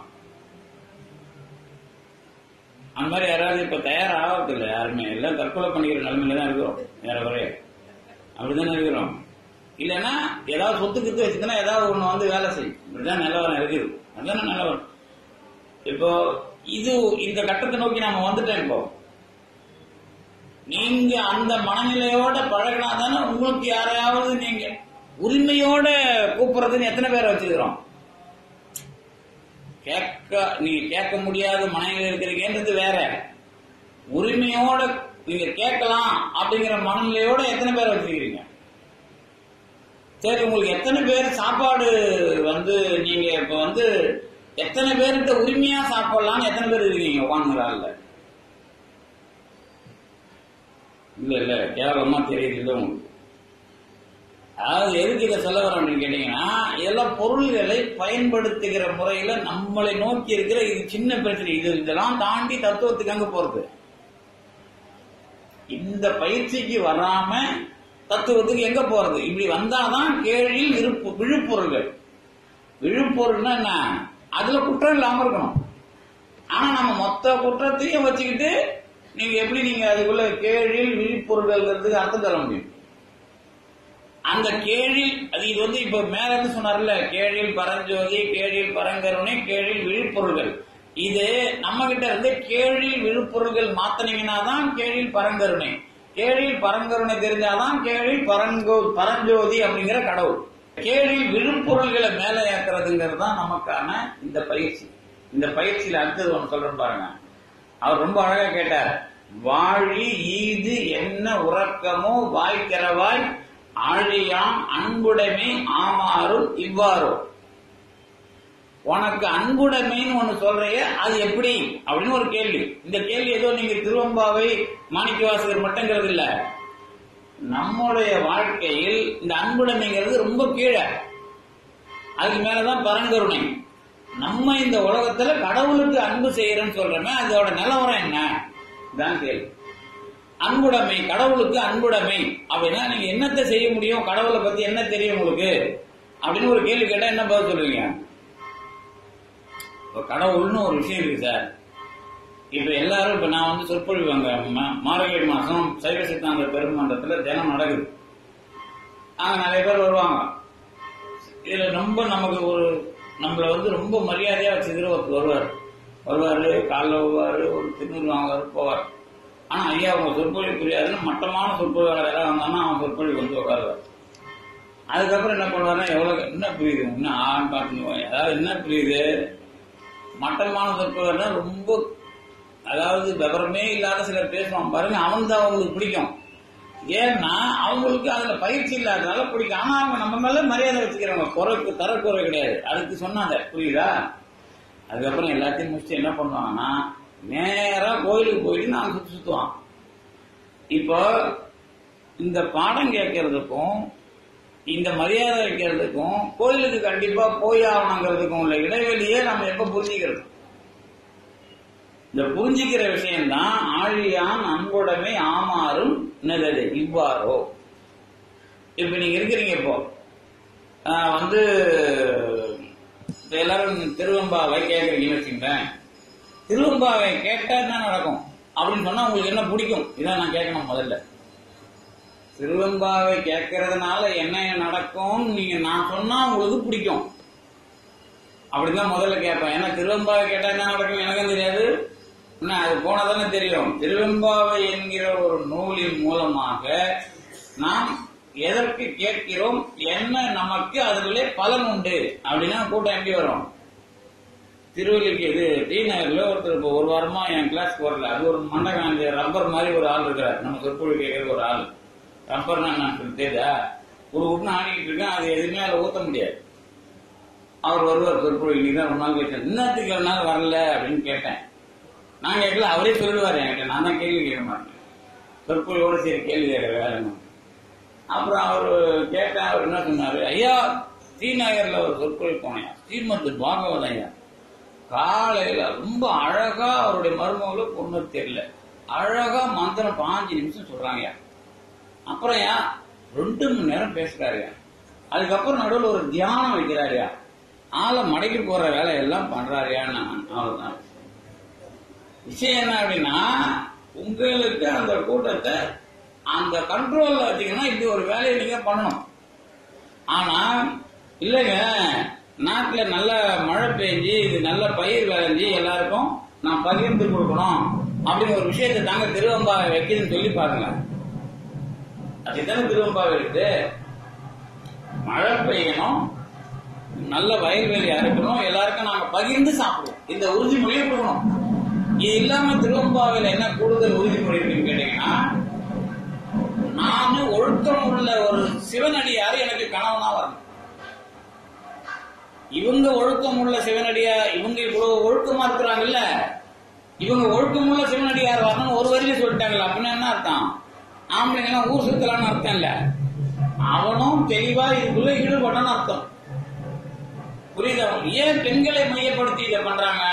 அந்த மாதிரி யாராவது இப்ப தயாராகிறது இல்லை யாருமே எல்லாம் தற்கொலை பண்ணிக்கிற நிலைமையில தான் இருக்கிறோம் வேற வரைய அப்படிதானே இருக்கிறோம் இல்லைன்னா ஏதாவது சொத்து கித்து வச்சுதுன்னா ஏதாவது ஒண்ணு வந்து வேலை செய்யும் இப்படிதான் நிலவரம் இருக்குது அதுதானே நிலவரம் இப்போ இது இந்த கட்டத்தை நோக்கி நாம வந்துட்டோம் இப்போ நீங்க அந்த மனநிலையோட பழகினா தானே உங்களுக்கு யாரையாவது நீங்க உரிமையோட கூப்பிடுறதுன்னு எத்தனை பேரை வச்சிருக்கிறோம் கேட்க நீங்க கேட்க முடியாத மனநிலை இருக்கிறீங்கன்றது வேற உரிமையோட நீங்க கேட்கலாம் அப்படிங்கிற மனநிலையோட எத்தனை பேர் வச்சிருக்கீங்க சரி உங்களுக்கு எத்தனை பேர் சாப்பாடு வந்து நீங்க இப்ப வந்து எத்தனை பேர்கிட்ட உரிமையா சாப்பிடலாம்னு எத்தனை பேர் இருக்கீங்க உட்காந்துங்கிறாள்ல இல்ல இல்ல கேவலமா தெரியுது இல்ல உங்களுக்கு அதாவது எதுக்கு இதை சொல்ல வரோம் அப்படின்னு கேட்டீங்கன்னா இதெல்லாம் பொருள்களை பயன்படுத்துகிற முறையில நம்மளை நோக்கி இருக்கிற இது சின்ன பிரச்சனை இது இதெல்லாம் தாண்டி தத்துவத்துக்கு அங்க போறது இந்த பயிற்சிக்கு வராம தத்துவத்துக்கு எங்க போறது இப்படி வந்தாதான் கேழில் இருப்பு விழுப்பொருள்கள் விழுப்பொருள்னா என்ன அதுல குற்றம் இல்லாம இருக்கணும் ஆனா நம்ம மொத்த குற்றத்தையும் வச்சுக்கிட்டு நீங்க எப்படி நீங்க அதுக்குள்ள கேழில் விழிப்பொருள்கள் அர்த்தம் தர முடியும் அந்த கேழில் அது இது வந்து இப்ப மேல இருந்து சொன்னார்ல கேழில் பரஞ்சோதி கேழில் பரங்கருணை கேழில் விழுப்பொருள்கள் இது நம்ம கிட்ட இருந்து கேழில் விழுப்பொருள்கள் மாத்தினீங்கன்னா தான் கேழில் பரங்கருணை கேழில் பரங்கருணை தெரிஞ்சாதான் கேழில் பரங்கோ பரஞ்சோதி அப்படிங்கிற கடவுள் கேழில் விழுப்பொருள்களை மேல ஏத்துறதுங்கிறது தான் நமக்கான இந்த பயிற்சி இந்த பயிற்சியில அடுத்தது ஒன்று சொல்றேன் பாருங்க அவர் ரொம்ப அழகா கேட்டார் வாழி ஈது என்ன உறக்கமோ வாய்க்கிறவாய் ஆழியாம் அன்புடைமை ஆமாறும் இவ்வாறோ உனக்கு அன்புடைமைன்னு ஒண்ணு சொல்றைய அது எப்படி அப்படின்னு ஒரு கேள்வி இந்த கேள்வி ஏதோ நீங்க திருவம்பாவை மாணிக்கவாசகர் மட்டுங்கிறது இல்ல நம்முடைய வாழ்க்கையில் இந்த அன்புடைமைங்கிறது ரொம்ப கீழே அதுக்கு மேலதான் பரங்கருணை நம்ம இந்த உலகத்துல கடவுளுக்கு அன்பு செய்யறோம்னு சொல்றோமே அதோட நிலவரம் என்ன தான் கேள்வி அன்புடைமை கடவுளுக்கு அன்புடைமை அப்படின்னா நீங்க என்னத்தை செய்ய முடியும் கடவுளை பத்தி என்ன தெரியும் உங்களுக்கு அப்படின்னு ஒரு கேள்வி கேட்டா என்ன பதில் சொல்லுவீங்க இப்ப கடவுள்னு ஒரு விஷயம் இருக்கு சார் இப்ப எல்லாரும் இப்ப நான் வந்து சொற்பொழிவாங்க ம- மார்கழி மாசம் சைவ சித்தாந்த பெருமன்றத்துல தினம் நடக்குது அங்க நிறைய பேர் வருவாங்க இதுல ரொம்ப நமக்கு ஒரு நம்மள வந்து ரொம்ப மரியாதையா வச்சுக்கிற ஒருத்தர் வருவார் வருவாரு காலைல வருவாரு ஒரு திருநூறு வாங்குவாரு போவார் ஆனா ஐயா அவங்க சொற்பொழிவு புரியாதுன்னு மட்டமான சொற்பொழிவாளர் யாராவது வந்தாங்கன்னா அவன் சொற்பொழிவு வந்து உட்காருவார் அதுக்கப்புறம் என்ன பண்ணுவாருன்னா எவ்வளவு என்ன புரியுது இன்னும் ஆண் பாட்டு அதாவது என்ன புரியுது மட்டமான சொற்பொழிவுனா ரொம்ப அதாவது விவரமே இல்லாத சிலர் பேசுவான் பாருங்க அவன் தான் அவங்களுக்கு பிடிக்கும் ஏன்னா அவங்களுக்கு அதுல பயிற்சி இல்லாதனால பிடிக்கும் ஆனா அவங்க நம்ம மேல மரியாதை வச்சுக்கிறாங்க குறைக்கு தரக்குறை கிடையாது அதுக்கு சொன்னாங்க புரியுதா அதுக்கப்புறம் எல்லாத்தையும் முடிச்சுட்டு என்ன பண்ணுவாங்கன்னா நேரா கோயிலுக்கு போயிட்டு நான் சுத்தி சுத்துவான் இப்போ இந்த பாடம் கேட்கறதுக்கும் இந்த மரியாதை வைக்கிறதுக்கும் கோயிலுக்கு கண்டிப்பா போய் ஆகணுங்கிறதுக்கும் உள்ள இடைவெளியே நம்ம எப்ப புரிஞ்சுக்கிறது இந்த புரிஞ்சுக்கிற விஷயம்தான் ஆழியான் அன்புடைமை ஆமாறும் என்னது இவ்வாறோ இப்ப நீங்க இருக்கிறீங்க இப்போ ஆஹ் வந்து இப்ப எல்லாரும் திருவம்பாவை கேட்கறீங்கன்னு வச்சுங்களேன் திருவம்பாவை கேட்டா என்ன நடக்கும் அப்படின்னு சொன்னா உங்களுக்கு என்ன பிடிக்கும் இதான் நான் கேட்கணும் முதல்ல திருவெம்பாவை கேட்கறதுனால என்ன நடக்கும் நீங்க நான் சொன்னா உங்களுக்கு பிடிக்கும் அப்படிதான் முதல்ல கேட்பேன் ஏன்னா திருவெம்பாவை கேட்டா என்ன நடக்கும் எனக்கும் தெரியாது என்ன அது போனதானே தெரியும் திருவெம்பாவை என்கிற ஒரு நூலின் மூலமாக நாம் எதற்கு கேட்கிறோம் என்ன நமக்கு அதுல பலன் உண்டு அப்படின்னா கூட்டம் எப்படி வரும் திருவள்ளிக்கு இது டி நகர்ல ஒருத்தர் இப்போ ஒரு வாரமா என் கிளாஸ்க்கு வரல அது ஒரு மண்டகாஞ்ச ரப்பர் மாதிரி ஒரு ஆள் இருக்கிறார் நம்ம சொற்பொழி கேட்கற ஒரு ஆள் ரப்பர்னா நான் சொல்லி தெரியுதா ஒரு விட்டு ஆடிக்கிட்டு இருக்கேன் அது எதுவுமே அதில் ஊத்த முடியாது அவர் வருவார் சொற்பொழி நீ தான் ரொம்ப நாள் கேட்டேன் இன்னத்துக்கு ஒரு நாள் வரல அப்படின்னு கேட்டேன் நான் கேட்கல அவரே சொல்லுவார் என்கிட்ட நான் தான் கேள்வி கேட்க மாட்டேன் சொற்பொழியோட சரி கேள்வி கேட்கற வேலை அப்புறம் அவர் கேட்டேன் அவர் என்ன சொன்னாரு ஐயா ஸ்ரீநகர்ல ஒரு சொற்பொழி போனேன் ஸ்ரீமத் பாகவத் ஐயா காலையில ரொம்ப அழகா அவருடைய மருமகளை பொண்ணு தெரியல அழகா மந்திரம் பாஞ்சு நிமிஷம் சொல்றாங்க அப்புறம் ஏன் ரெண்டு மணி நேரம் பேசுறாருயா அதுக்கப்புறம் நடுவில் ஒரு தியானம் வைக்கிறாருயா ஆளை மடக்கி போற வேலையெல்லாம் பண்றாருயான்னு அவ்வளவுதான் விஷயம் என்ன அப்படின்னா உங்களுக்கு அந்த கூட்டத்தை அந்த கண்ட்ரோல்ல வச்சீங்கன்னா இப்படி ஒரு வேலையை நீங்க பண்ணணும் ஆனா இல்லைங்க நாட்டுல நல்ல மழை பெஞ்சு இது நல்ல பயிர் விளைஞ்சு எல்லாருக்கும் நான் பகிர்ந்து கொடுக்கணும் அப்படின்னு ஒரு விஷயத்தை தாங்க திருவம்பாவை வைக்குதுன்னு சொல்லி பாருங்க அதுதானே திருவம்பாவை இருக்குது மழை பெய்யணும் நல்ல வயல்வெளி அறுக்கணும் எல்லாருக்கும் நாம பகிர்ந்து சாப்பிடுவோம் இந்த உறுதிமொழியை கொடுக்கணும் இது இல்லாம திருவம்பாவில என்ன கூடுதல் உறுதிமொழி இருக்குன்னு கேட்டீங்கன்னா நானு ஒழுக்கம் உள்ள ஒரு சிவனடியார் எனக்கு கணவனா வரணும் இவங்க ஒழுக்கம் உள்ள சிவனடியா இவங்க இவ்வளவு ஒழுக்கமா இருக்கிறாங்கல்ல இவங்க ஒழுக்கம் உள்ள சிவனடியார் வரணும்னு ஒரு வரியில சொல்லிட்டாங்கல்ல அப்படின்னா என்ன அர்த்தம் ஆம்பளைங்க எல்லாம் ஊர் சுத்தலாம்னு அர்த்தம் இல்ல அவனும் தெளிவா இதுக்குள்ள ஈடுபடணும்னு அர்த்தம் புரியுதா ஏன் பெண்களை மையப்படுத்தி இதை பண்றாங்க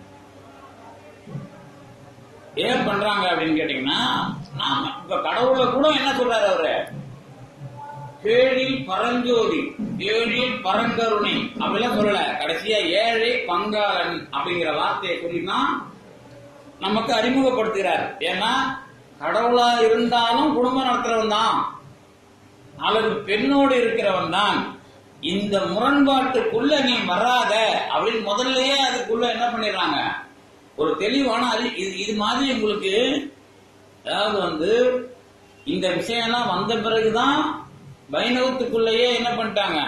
ஏன் பண்றாங்க அப்படின்னு கேட்டீங்கன்னா நாம இப்ப கடவுள கூட என்ன சொல்றாரு அவரு கேழில் பரஞ்சோதி ஏழில் பரங்கருணை அப்படிலாம் சொல்லல கடைசியா ஏழை பங்காளன் அப்படிங்கிற வார்த்தையை சொல்லிதான் நமக்கு அறிமுகப்படுத்துகிறார் ஏன்னா கடவுளா இருந்தாலும் குடும்பம் நடத்துறவன் தான் அல்லது பெண்ணோடு இருக்கிறவன் தான் இந்த முரண்பாட்டுக்குள்ள நீ வராத அப்படின்னு முதல்லயே அதுக்குள்ள என்ன பண்ணிடுறாங்க ஒரு தெளிவான அறி- இது இது மாதிரி உங்களுக்கு அதாவது வந்து இந்த விஷயம்லாம் வந்த பிறகுதான் வைணவத்துக்குள்ளேயே என்ன பண்ணிட்டாங்க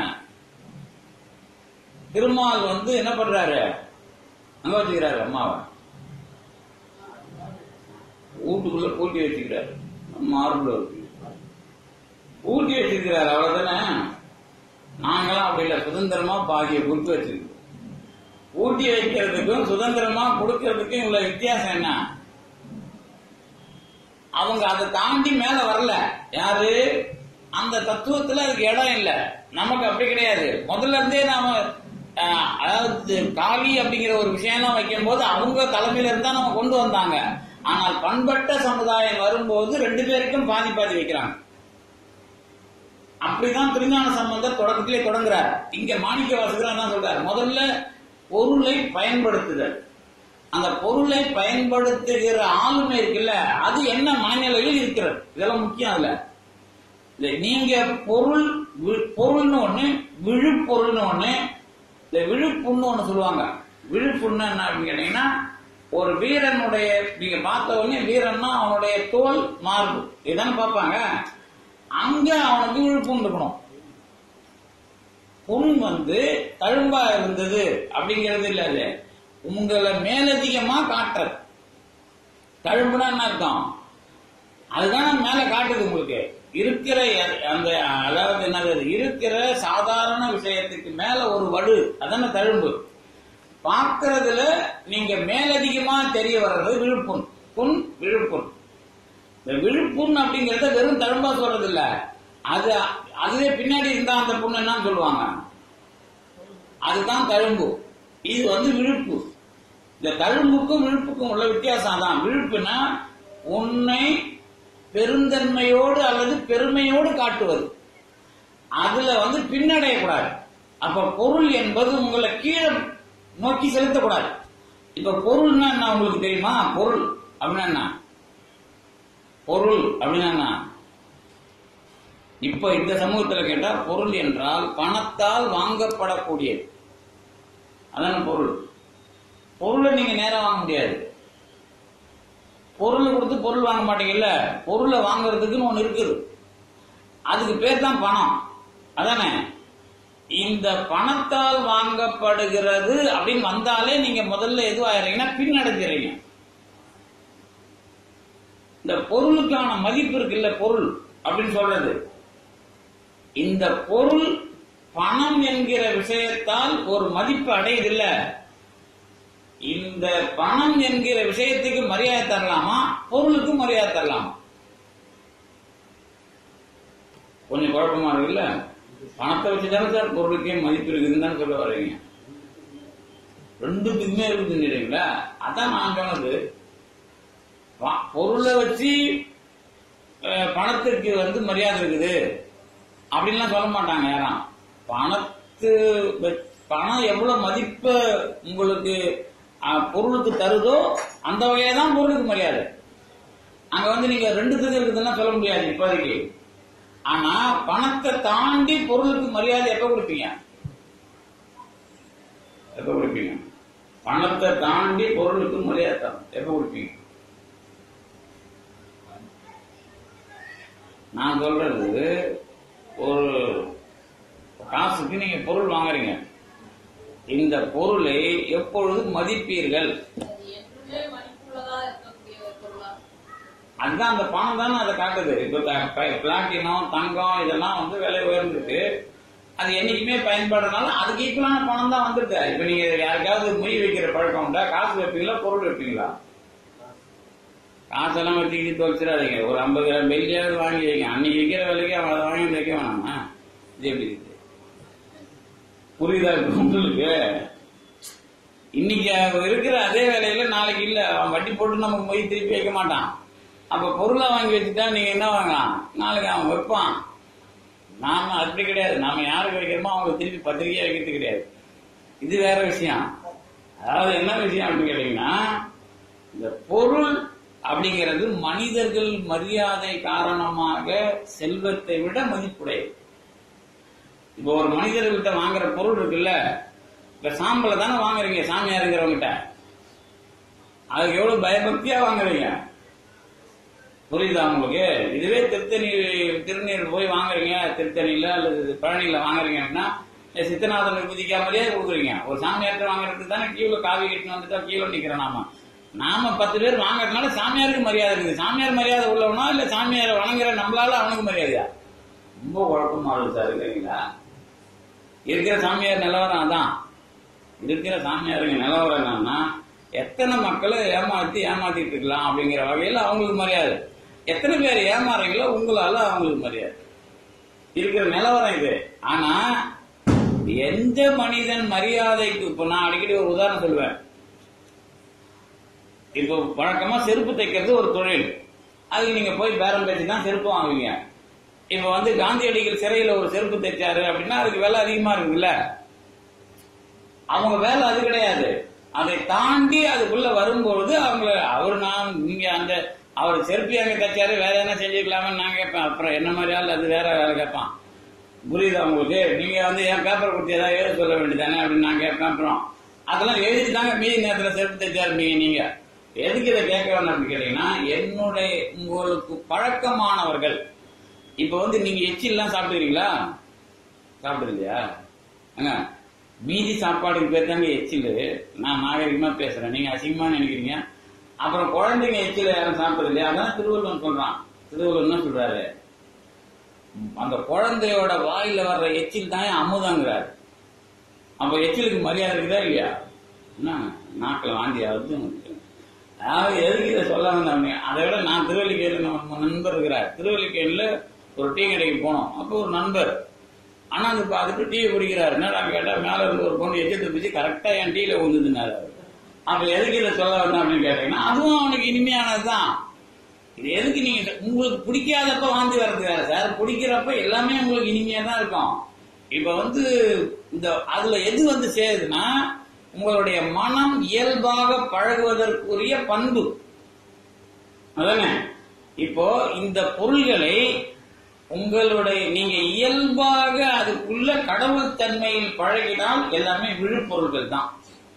திருமால் வந்து என்ன பண்றாரு அங்க வச்சுக்கிறாரு அம்மாவை வீட்டுக்குள்ள பூட்டி வச்சுக்கிறாரு மார்பிள் இருக்கு பூட்டி வச்சிருக்கிறாரு அவ்வளவுதானே நாங்களாம் அப்படி இல்லை சுதந்திரமா பாதிய கொடுத்து வச்சிருக்கோம் ஊட்டி வைக்கிறதுக்கும் சுதந்திரமா கொடுக்கறதுக்கும் உள்ள வித்தியாசம் என்ன அவங்க அதை தாண்டி மேல வரல யாரு அந்த தத்துவத்துல அதுக்கு இடம் இல்ல நமக்கு அப்படி கிடையாது முதல்ல இருந்தே நாம அஹ், அதாவது காவி அப்படிங்கிற ஒரு விஷயம்லாம் வைக்கும் போது அவங்க தலைமையில இருந்தா நம்ம கொண்டு வந்தாங்க ஆனால் பண்பட்ட சமுதாயம் வரும்போது ரெண்டு பேருக்கும் பாதி பாதி வைக்கிறாங்க அப்படிதான் திருஞான சம்பந்தர் தொடக்கத்திலே தொடங்குறார் இங்க மாணிக்க வாசகர் என்ன சொல்றார் முதல்ல பொருளை பயன்படுத்துதல் அந்த பொருளை பயன்படுத்துகிற ஆளுமை இருக்குல்ல அது என்ன மனநிலையில் இருக்கிறது இதெல்லாம் முக்கியம் அதுல இந்த நீங்க பொருள் வி- பொருள்னு ஒண்ணு விழுப்பொருள்னு ஒண்ணு இந்த விழுப்புண்ணு ஒண்ணு சொல்லுவாங்க விழுப்புண்ணு என்ன அப்படின்னு கேட்டீங்கன்னா ஒரு வீரனுடைய நீங்க பார்த்த உடனே வீரன்னா அவனுடைய தோல் மார்பு இதானே பார்ப்பாங்க அங்க அவனுக்கு விழுப்புண் இருக்கணும் புண் வந்து தழும்பா இருந்தது அப்படிங்கிறது இல்ல அது உங்களை மேலதிகமா காட்டுறது தழும்புனா என்ன அர்த்தம் அதுதான் மேல காட்டுது உங்களுக்கு இருக்கிற எ- அந்த அதாவது என்னது இருக்கிற சாதாரண விஷயத்துக்கு மேல ஒரு வலு அதான தழும்பு பார்க்கறதுல நீங்க மேலதிகமா தெரிய வர்றது விழுப்புண் புண் விழுப்புண் இந்த விழுப்புண் அப்படிங்கறத வெறும் தழும்பா சொல்றது இல்ல அது அதுவே பின்னாடி இருந்தா அந்த புண்ணு என்னன்னு சொல்லுவாங்க அதுதான் தழும்பு இது வந்து விழுப்பு இந்த தழும்புக்கும் விழுப்புக்கும் உள்ள வித்தியாசம் தான் விழுப்புனா உன்னை பெருந்தன்மையோடு அல்லது பெருமையோடு காட்டுவது அதுல வந்து பின்னடையக்கூடாது அப்ப பொருள் என்பது உங்களை கீழே நோக்கி செலுத்தக்கூடாது இப்ப பொருள்னா என்ன உங்களுக்கு தெரியுமா பொருள் அப்படின்னா என்ன பொருள் அப்படின்னா என்ன இப்ப இந்த சமூகத்துல கேட்டா பொருள் என்றால் பணத்தால் வாங்கப்படக்கூடியது அதான பொருள் பொருளை நீங்க நேரம் வாங்க முடியாது பொருளை கொடுத்து பொருள் வாங்க மாட்டீங்கல்ல பொருளை வாங்குறதுக்குன்னு ஒண்ணு இருக்குது அதுக்கு பேர் தான் பணம் அதானே இந்த பணத்தால் வாங்கப்படுகிறது அப்படின்னு வந்தாலே நீங்க முதல்ல எதுவாயிரீங்கன்னா பின்னடைஞ்சிறீங்க இந்த பொருளுக்கான மதிப்பு இருக்குல்ல பொருள் அப்படின்னு சொல்றது இந்த பொருள் பணம் என்கிற விஷயத்தால் ஒரு மதிப்பு அடையுதில்ல இந்த பணம் என்கிற விஷயத்துக்கு மரியாதை தரலாமா பொருளுக்கு மரியாதை தரலாமா கொஞ்சம் குழப்பமா இருக்குல்ல பணத்தை வச்சுதானே சார் பொருளுக்கே மதிப்பு இருக்குதுன்னு தான் சொல்ல வர்றீங்க ரெண்டுத்துக்குமே இருக்குதுங்கிறீங்களா அதான் நான் சொன்னது ப- பொருளை வச்சு அஹ், பணத்துக்கு வந்து மரியாதை இருக்குது அப்படின்லாம் சொல்ல மாட்டாங்க யாரும் பணத்து வ- பணம் எவ்வளவு மதிப்பு உங்களுக்கு அஹ், பொருளுக்கு தருதோ அந்த வகையை தான் பொருளுக்கு மரியாதை அங்க வந்து நீங்க ரெண்டுத்துக்கு இருக்குதுன்னா சொல்ல முடியாது இப்போதைக்கு ஆனா பணத்தை தாண்டி பொருளுக்கு மரியாதை எப்ப கொடுப்பீங்க எப்ப கொடுப்பீங்க பணத்தை தாண்டி பொருளுக்கு மரியாதை தரும் எப்ப கொடுப்பீங்க நான் சொல்றது ஒரு காசுக்கு நீங்க பொருள் வாங்குறீங்க இந்த பொருளை எப்பொழுது மதிப்பீர்கள் அது என்றுமே மதிப்புள்ளதா இருக்கக்கூடிய ஒரு பொருளா அதுதான் அந்த பணம் தானே அதை காட்டுது இப்ப பிளாட்டினம் தங்கம் இதெல்லாம் வந்து விலை உயர்ந்திருக்கு அது என்னைக்குமே பயன்படுறதுனால அதுக்கு ஈக்குவலான பணம் தான் வந்துருக்கு இப்ப நீங்க யாருக்காவது மொய் வைக்கிற பழக்கம் உண்டா காசு வைப்பீங்களா பொருள் வைப்பீங்களா காசெல்லாம் வச்சுக்கிட்டு தொலைச்சிடாதீங்க ஒரு ஐம்பது கிராம் வெள்ளியாவது வாங்கி வைங்க அன்னைக்கு விற்கிற விலைக்கு அவன் அதை வாங்கி வைக்க வேணாமா இது எப்படி இருக்குது புரியுதா இப்ப உங்களுக்கு இன்னைக்கு அவன் இருக்கிற அதே வேலையில நாளைக்கு இல்ல அவன் வட்டி போட்டு நமக்கு மொய் திருப்பி வைக்க மாட்டான் அப்ப பொருளை வாங்கி வச்சுட்டா நீங்க என்ன வாங்கலாம் நாளைக்கு அவன் வைப்பான் நாம அப்படி கிடையாது நாம யாருக்கு வைக்கிறோமோ அவங்க திருப்பி பத்திரிக்கையா வைக்கிறது கிடையாது இது வேற விஷயம் அதாவது என்ன விஷயம் அப்படின்னு கேட்டீங்கன்னா இந்த பொருள் அப்படிங்கிறது மனிதர்கள் மரியாதை காரணமாக செல்வத்தை விட மதிப்புடையது இப்போ ஒரு மனிதர்கிட்ட வாங்குற பொருள் இருக்குல்ல இப்ப சாம்பலை தானே வாங்குறீங்க சாமியாருங்கிறவங்கிட்ட அதுக்கு எவ்வளவு பயபக்தியா வாங்குறீங்க புரியுதா உங்களுக்கு இதுவே திருத்தணி திருநீர் போய் வாங்குறீங்க திருத்தணியில அல்லது பழனியில வாங்குறீங்கன்னா இந்த சித்தநாதன் விபூதிக்கா மாதிரியே கொடுக்குறீங்க ஒரு சாமியார்ட்ட வாங்குறதுக்கு தானே கீழே காவி கட்டின்னு வந்துட்டா கீழே நிக்கிறோம் நாம நாம பத்து பேர் வாங்குறதுனால சாமியாருக்கு மரியாதை இருக்குது சாமியார் மரியாதை உள்ளவனா இல்ல சாமியாரை வணங்குற நம்மளால அவனுக்கு மரியாதையா ரொம்ப குழப்பமா இருக்கு சார் இருக்கிறீங்களா இருக்கிற சாமியார் நிலவரம் அதான் இருக்கிற சாமியாருங்க நிலவரம் என்னன்னா எத்தனை மக்களை ஏமாத்தி ஏமாத்திட்டு இருக்கலாம் அப்படிங்கிற வகையில அவங்களுக்கு மரியாதை எத்தனை பேர் ஏமாறீங்களோ உங்களால அவங்களுக்கு மரியாதை இருக்கிற நிலவரம் இது ஆனா எந்த மனிதன் மரியாதைக்கு இப்ப நான் அடிக்கடி ஒரு உதாரணம் சொல்லுவேன் இப்போ வழக்கமா செருப்பு தைக்கிறது ஒரு தொழில் அதுக்கு நீங்க போய் பேரம் பேசி தான் செருப்பு வாங்குவீங்க இப்ப வந்து காந்தியடிகள் சிறையில ஒரு செருப்பு தைச்சாரு அப்படின்னா அதுக்கு விலை அதிகமா இருக்குல்ல அவங்க வேலை அது கிடையாது அதை தாண்டி அதுக்குள்ள வரும்பொழுது அவங்க அவர் நான் நீங்க அந்த அவர் செருப்பி அங்க தைச்சாரு வேற என்ன செஞ்சுக்கலாமே நான் கேட்பேன் அப்புறம் என்ன மாதிரி ஆள் அது வேற வேலை கேட்பான் புரியுதா உங்களுக்கு நீங்க வந்து என் பேப்பர் கொடுத்து ஏதாவது எழுத சொல்ல வேண்டியதானே அப்படின்னு நான் கேட்பேன் அப்புறம் அதெல்லாம் எழுதி தாங்க மீதி நேரத்துல செருப்பு தைச்சாருப்பீங்க நீங்க எதுக்கு இதை கேட்க வேண்டாம் அப்படின்னு கேட்டீங்கன்னா என்னுடைய உங்களுக்கு பழக்கமானவர்கள் இப்ப வந்து நீங்க எச்சில்லாம் சாப்பிட்டுக்கிறீங்களா சாப்பிடுறீங்களா ஏங்க மீதி சாப்பாடுக்கு பேர் தாங்க எச்சில் நான் நாகரிகமா பேசுறேன் நீங்க அசிங்கமா நினைக்கிறீங்க அப்புறம் குழந்தைங்க எச்சில் யாரும் சாப்பிடுறது இல்லையா அதான் திருவள்ளுவன் சொல்றான் திருவள்ளுவன் என்ன சொல்றாரு அந்த குழந்தையோட வாயில வர்ற எச்சில் தான் அமுதங்கிறாரு அப்ப எச்சிலுக்கு மரியாதை இருக்குதா இல்லையா என்ன நாக்கில் வாந்தி ஆகுது அதாவது எதுக்கு இதை சொல்ல வந்தாங்க அதை விட நான் திருவல்லிக்கேணியில் நம்ம நண்பர் இருக்கிறார் திருவல்லிக்கேணியில் ஒரு டீ கடைக்கு போனோம் அப்போ ஒரு நண்பர் ஆனா அந்த அதுக்கு டீ குடிக்கிறாரு என்னடா கேட்டா மேல இருந்து ஒரு பொண்ணு எச்சத்தை பிடிச்சி கரெக்டா என் டீல விழுந்துதுனாரு அப்ப எதுக்கு இதை சொல்ல வந்தேன் அப்படின்னு கேட்டீங்கன்னா அதுவும் அவனுக்கு இனிமையானதுதான் இது எதுக்கு நீங்க உங்களுக்கு பிடிக்காதப்ப வாந்தி வர்றது வேற சார் பிடிக்கிறப்ப எல்லாமே உங்களுக்கு இனிமையா தான் இருக்கும் இப்ப வந்து இந்த அதுல எது வந்து சேருதுன்னா உங்களுடைய மனம் இயல்பாக பழகுவதற்குரிய பண்பு அதானே இப்போ இந்த பொருள்களை உங்களுடைய நீங்க இயல்பாக அதுக்குள்ள கடவுள் தன்மையில் பழகினால் எல்லாமே விழுப்பொருள்கள் தான்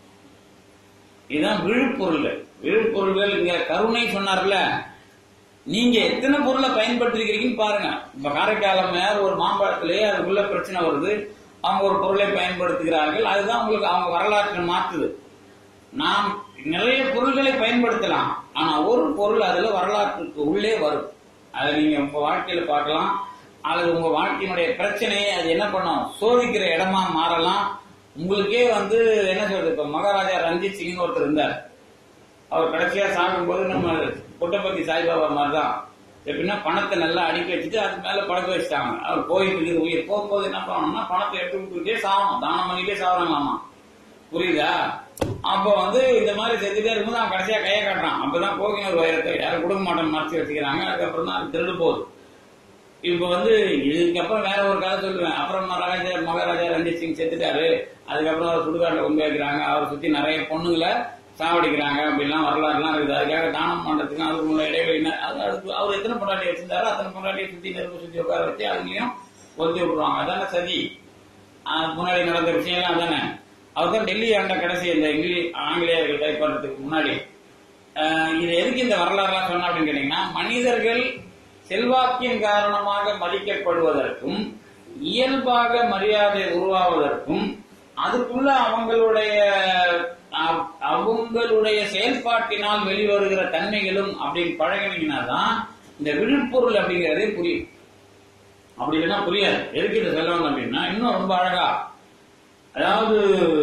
இதுதான் விழுப்பொருள்கள் விழுப்பொருள்கள் இங்க கருணை சொன்னார்ல நீங்க எத்தனை பொருளை பயன்படுத்திருக்கீங்கன்னு பாருங்க இப்ப காரைக்காலம் ஒரு மாம்பழத்திலேயே அதுக்குள்ள பிரச்சனை வருது அவங்க ஒரு பொருளை பயன்படுத்துகிறார்கள் அதுதான் உங்களுக்கு அவங்க வரலாற்றை மாற்றுது நாம் நிறைய பொருள்களை பயன்படுத்தலாம் ஆனா ஒரு பொருள் அதுல வரலாற்றுக்கு உள்ளே வரும் அதை நீங்க உங்க வாழ்க்கையில பார்க்கலாம் அல்லது உங்க வாழ்க்கையினுடைய பிரச்சனையை அது என்ன பண்ணும் சோதிக்கிற இடமா மாறலாம் உங்களுக்கே வந்து என்ன சொல்றது இப்ப மகாராஜா ரஞ்சித் சிங் ஒருத்தர் இருந்தார் அவர் கடைசியா சாகும்போது நம்ம புட்டபத்தி சாய்பாபா மாதிரி தான் எப்படின்னா பணத்தை நல்லா அடுக்கி வச்சுட்டு அது மேல பழக்க வச்சுட்டாங்க அவர் போயிட்டு இருக்குது உயிர் போகும்போது என்ன பண்ணணும்னா பணத்தை எடுத்து விட்டுக்கிட்டே சாகணும் தானம் பண்ணிட்டே சாகுறாங்களாமா புரியுதா அப்ப வந்து இந்த மாதிரி செஞ்சுட்டே இருக்கும்போது அவன் கடைசியா கையை காட்டுறான் அப்பதான் போகின ஒரு வைரத்தை யாரும் கொடுக்க மாட்டோம் மறைச்சு வச்சுக்கிறாங்க அதுக்கப்புறம் தான் அது திருடு போகுது இப்ப வந்து இதுக்கப்புறம் வேற ஒரு கதை சொல்லுவேன் அப்புறம் மகாராஜா மகாராஜா ரஞ்சித் சிங் செத்துட்டாரு அதுக்கப்புறம் அவர் சுடுகாட்டில் கொண்டு வைக்கிறாங்க அவரை சுத்தி நிறைய பொண்ணுங்களை சாவடிக்கிறாங்க அப்படிலாம் வரலாறுலாம் இருக்குது அதுக்காக தானம் பண்றதுக்கு அதுக்கு உள்ள இடைவெளி என்ன- அது அதுக்கு அவர் எத்தனை பொண்டாட்டி வச்சிருந்தாரோ அத்தனை பொண்டாட்டியை சுத்தி நெருப்பு சுத்தி உட்கார வச்சு அதுலயும் ஒத்தி விட்டுருவாங்க அதானே சதி ஆஹ் முன்னாடி நடந்த விஷயம்லாம் அதானே அவர் தான் டெல்லி ஆண்ட கடைசி இந்த இங்கிலீஷ் ஆங்கிலேயர்கள் கைப்பற்றதுக்கு முன்னாடி ஆஹ் இது எதுக்கு இந்த வரலாறுலாம் சொன்ன அப்படின்னு கேட்டீங்கன்னா மனிதர்கள் செல்வாக்கின் காரணமாக மதிக்கப்படுவதற்கும் இயல்பாக மரியாதை உருவாவதற்கும் அதுக்குள்ள அவங்களுடைய அவ- அவங்களுடைய செயல்பாட்டினால் வெளிவருகிற தன்மைகளும் அப்படின்னு பழகினீங்கன்னா தான் இந்த விழுப்பொருள் அப்படிங்கறதே புரியும் அப்படி இல்லைன்னா புரியாது எதுக்கு இதை சொல்லணும் அப்படின்னா இன்னும் ரொம்ப அழகா அதாவது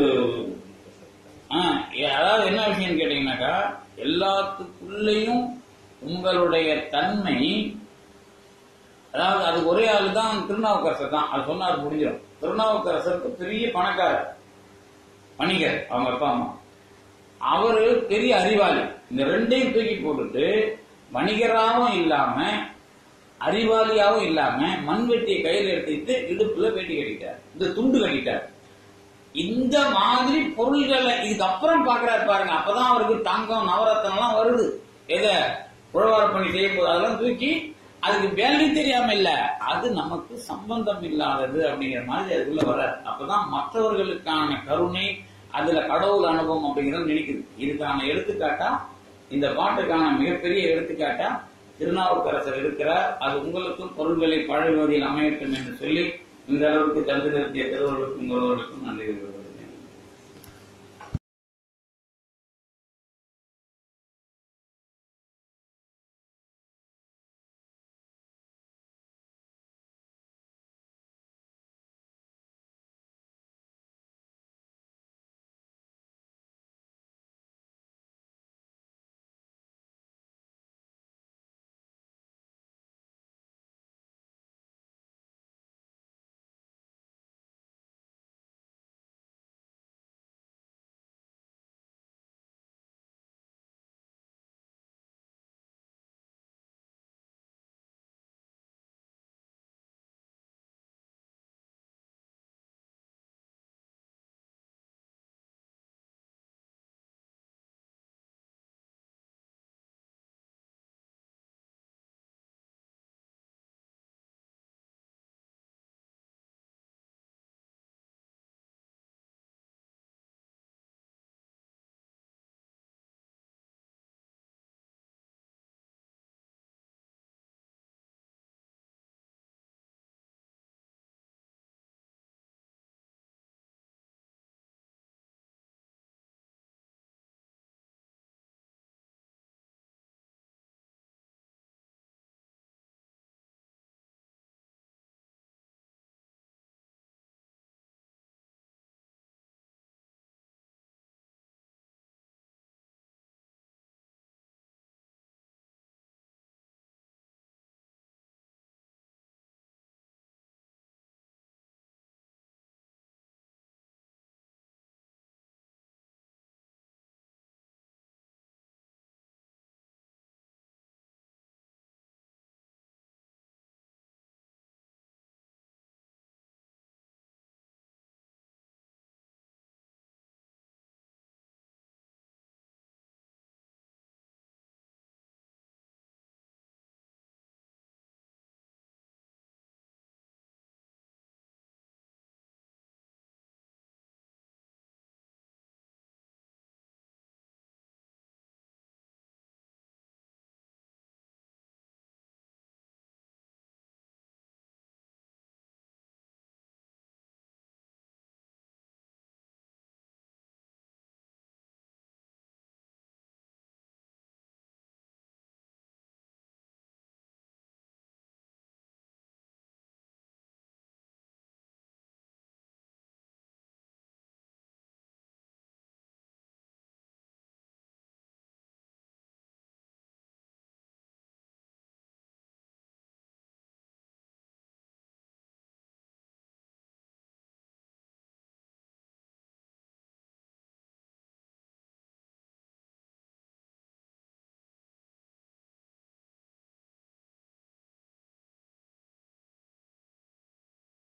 ஆ, அதாவது என்ன விஷயம் கேட்டீங்கன்னாக்கா எல்லாத்துக்குள்ளேயும் உங்களுடைய தன்மை அதாவது அது ஒரே ஆளு தான் திருநாவுக்கரசர் தான் அது சொன்னா அது முடிஞ்சிடும் திருநாவுக்கரசருக்கு பெரிய பணக்காரர் வணிகர் அவங்க அப்பா அம்மா அவரு பெரிய அறிவாளி இந்த ரெண்டையும் தூக்கி போட்டுட்டு வணிகராகவும் இல்லாம அறிவாளியாவும் இல்லாம மண்வெட்டியை கையில் எடுத்துட்டு இடுப்புல வேட்டி கட்டிட்டார் இந்த துண்டு கட்டிட்டார் இந்த மாதிரி பொருள்களை இதுக்கப்புறம் பாக்குறாரு பாருங்க அப்பதான் அவருக்கு தங்கம் நவரத்தனம் எல்லாம் வருது எத உழவார பணி செய்ய போது அதெல்லாம் தூக்கி அதுக்கு வேல்யூ தெரியாம இல்ல அது நமக்கு சம்பந்தம் இல்லாதது அப்படிங்கிற மாதிரி அதுக்குள்ள வர அப்பதான் மற்றவர்களுக்கான கருணை அதுல கடவுள் அனுபவம் அப்படிங்கறது நினைக்குது இதுக்கான எடுத்துக்காட்டா இந்த பாட்டுக்கான மிகப்பெரிய எடுத்துக்காட்டா திருநாவுக்கரசர் இருக்கிறார் அது உங்களுக்கும் பொருள்களை பழகுவதில் அமையட்டும் என்று சொல்லி இந்த அளவுக்கு தந்து நிறுத்திய திருவள்ளுவருக்கும் ஒருவருக்கும் நன்றி கூறுகிறேன்.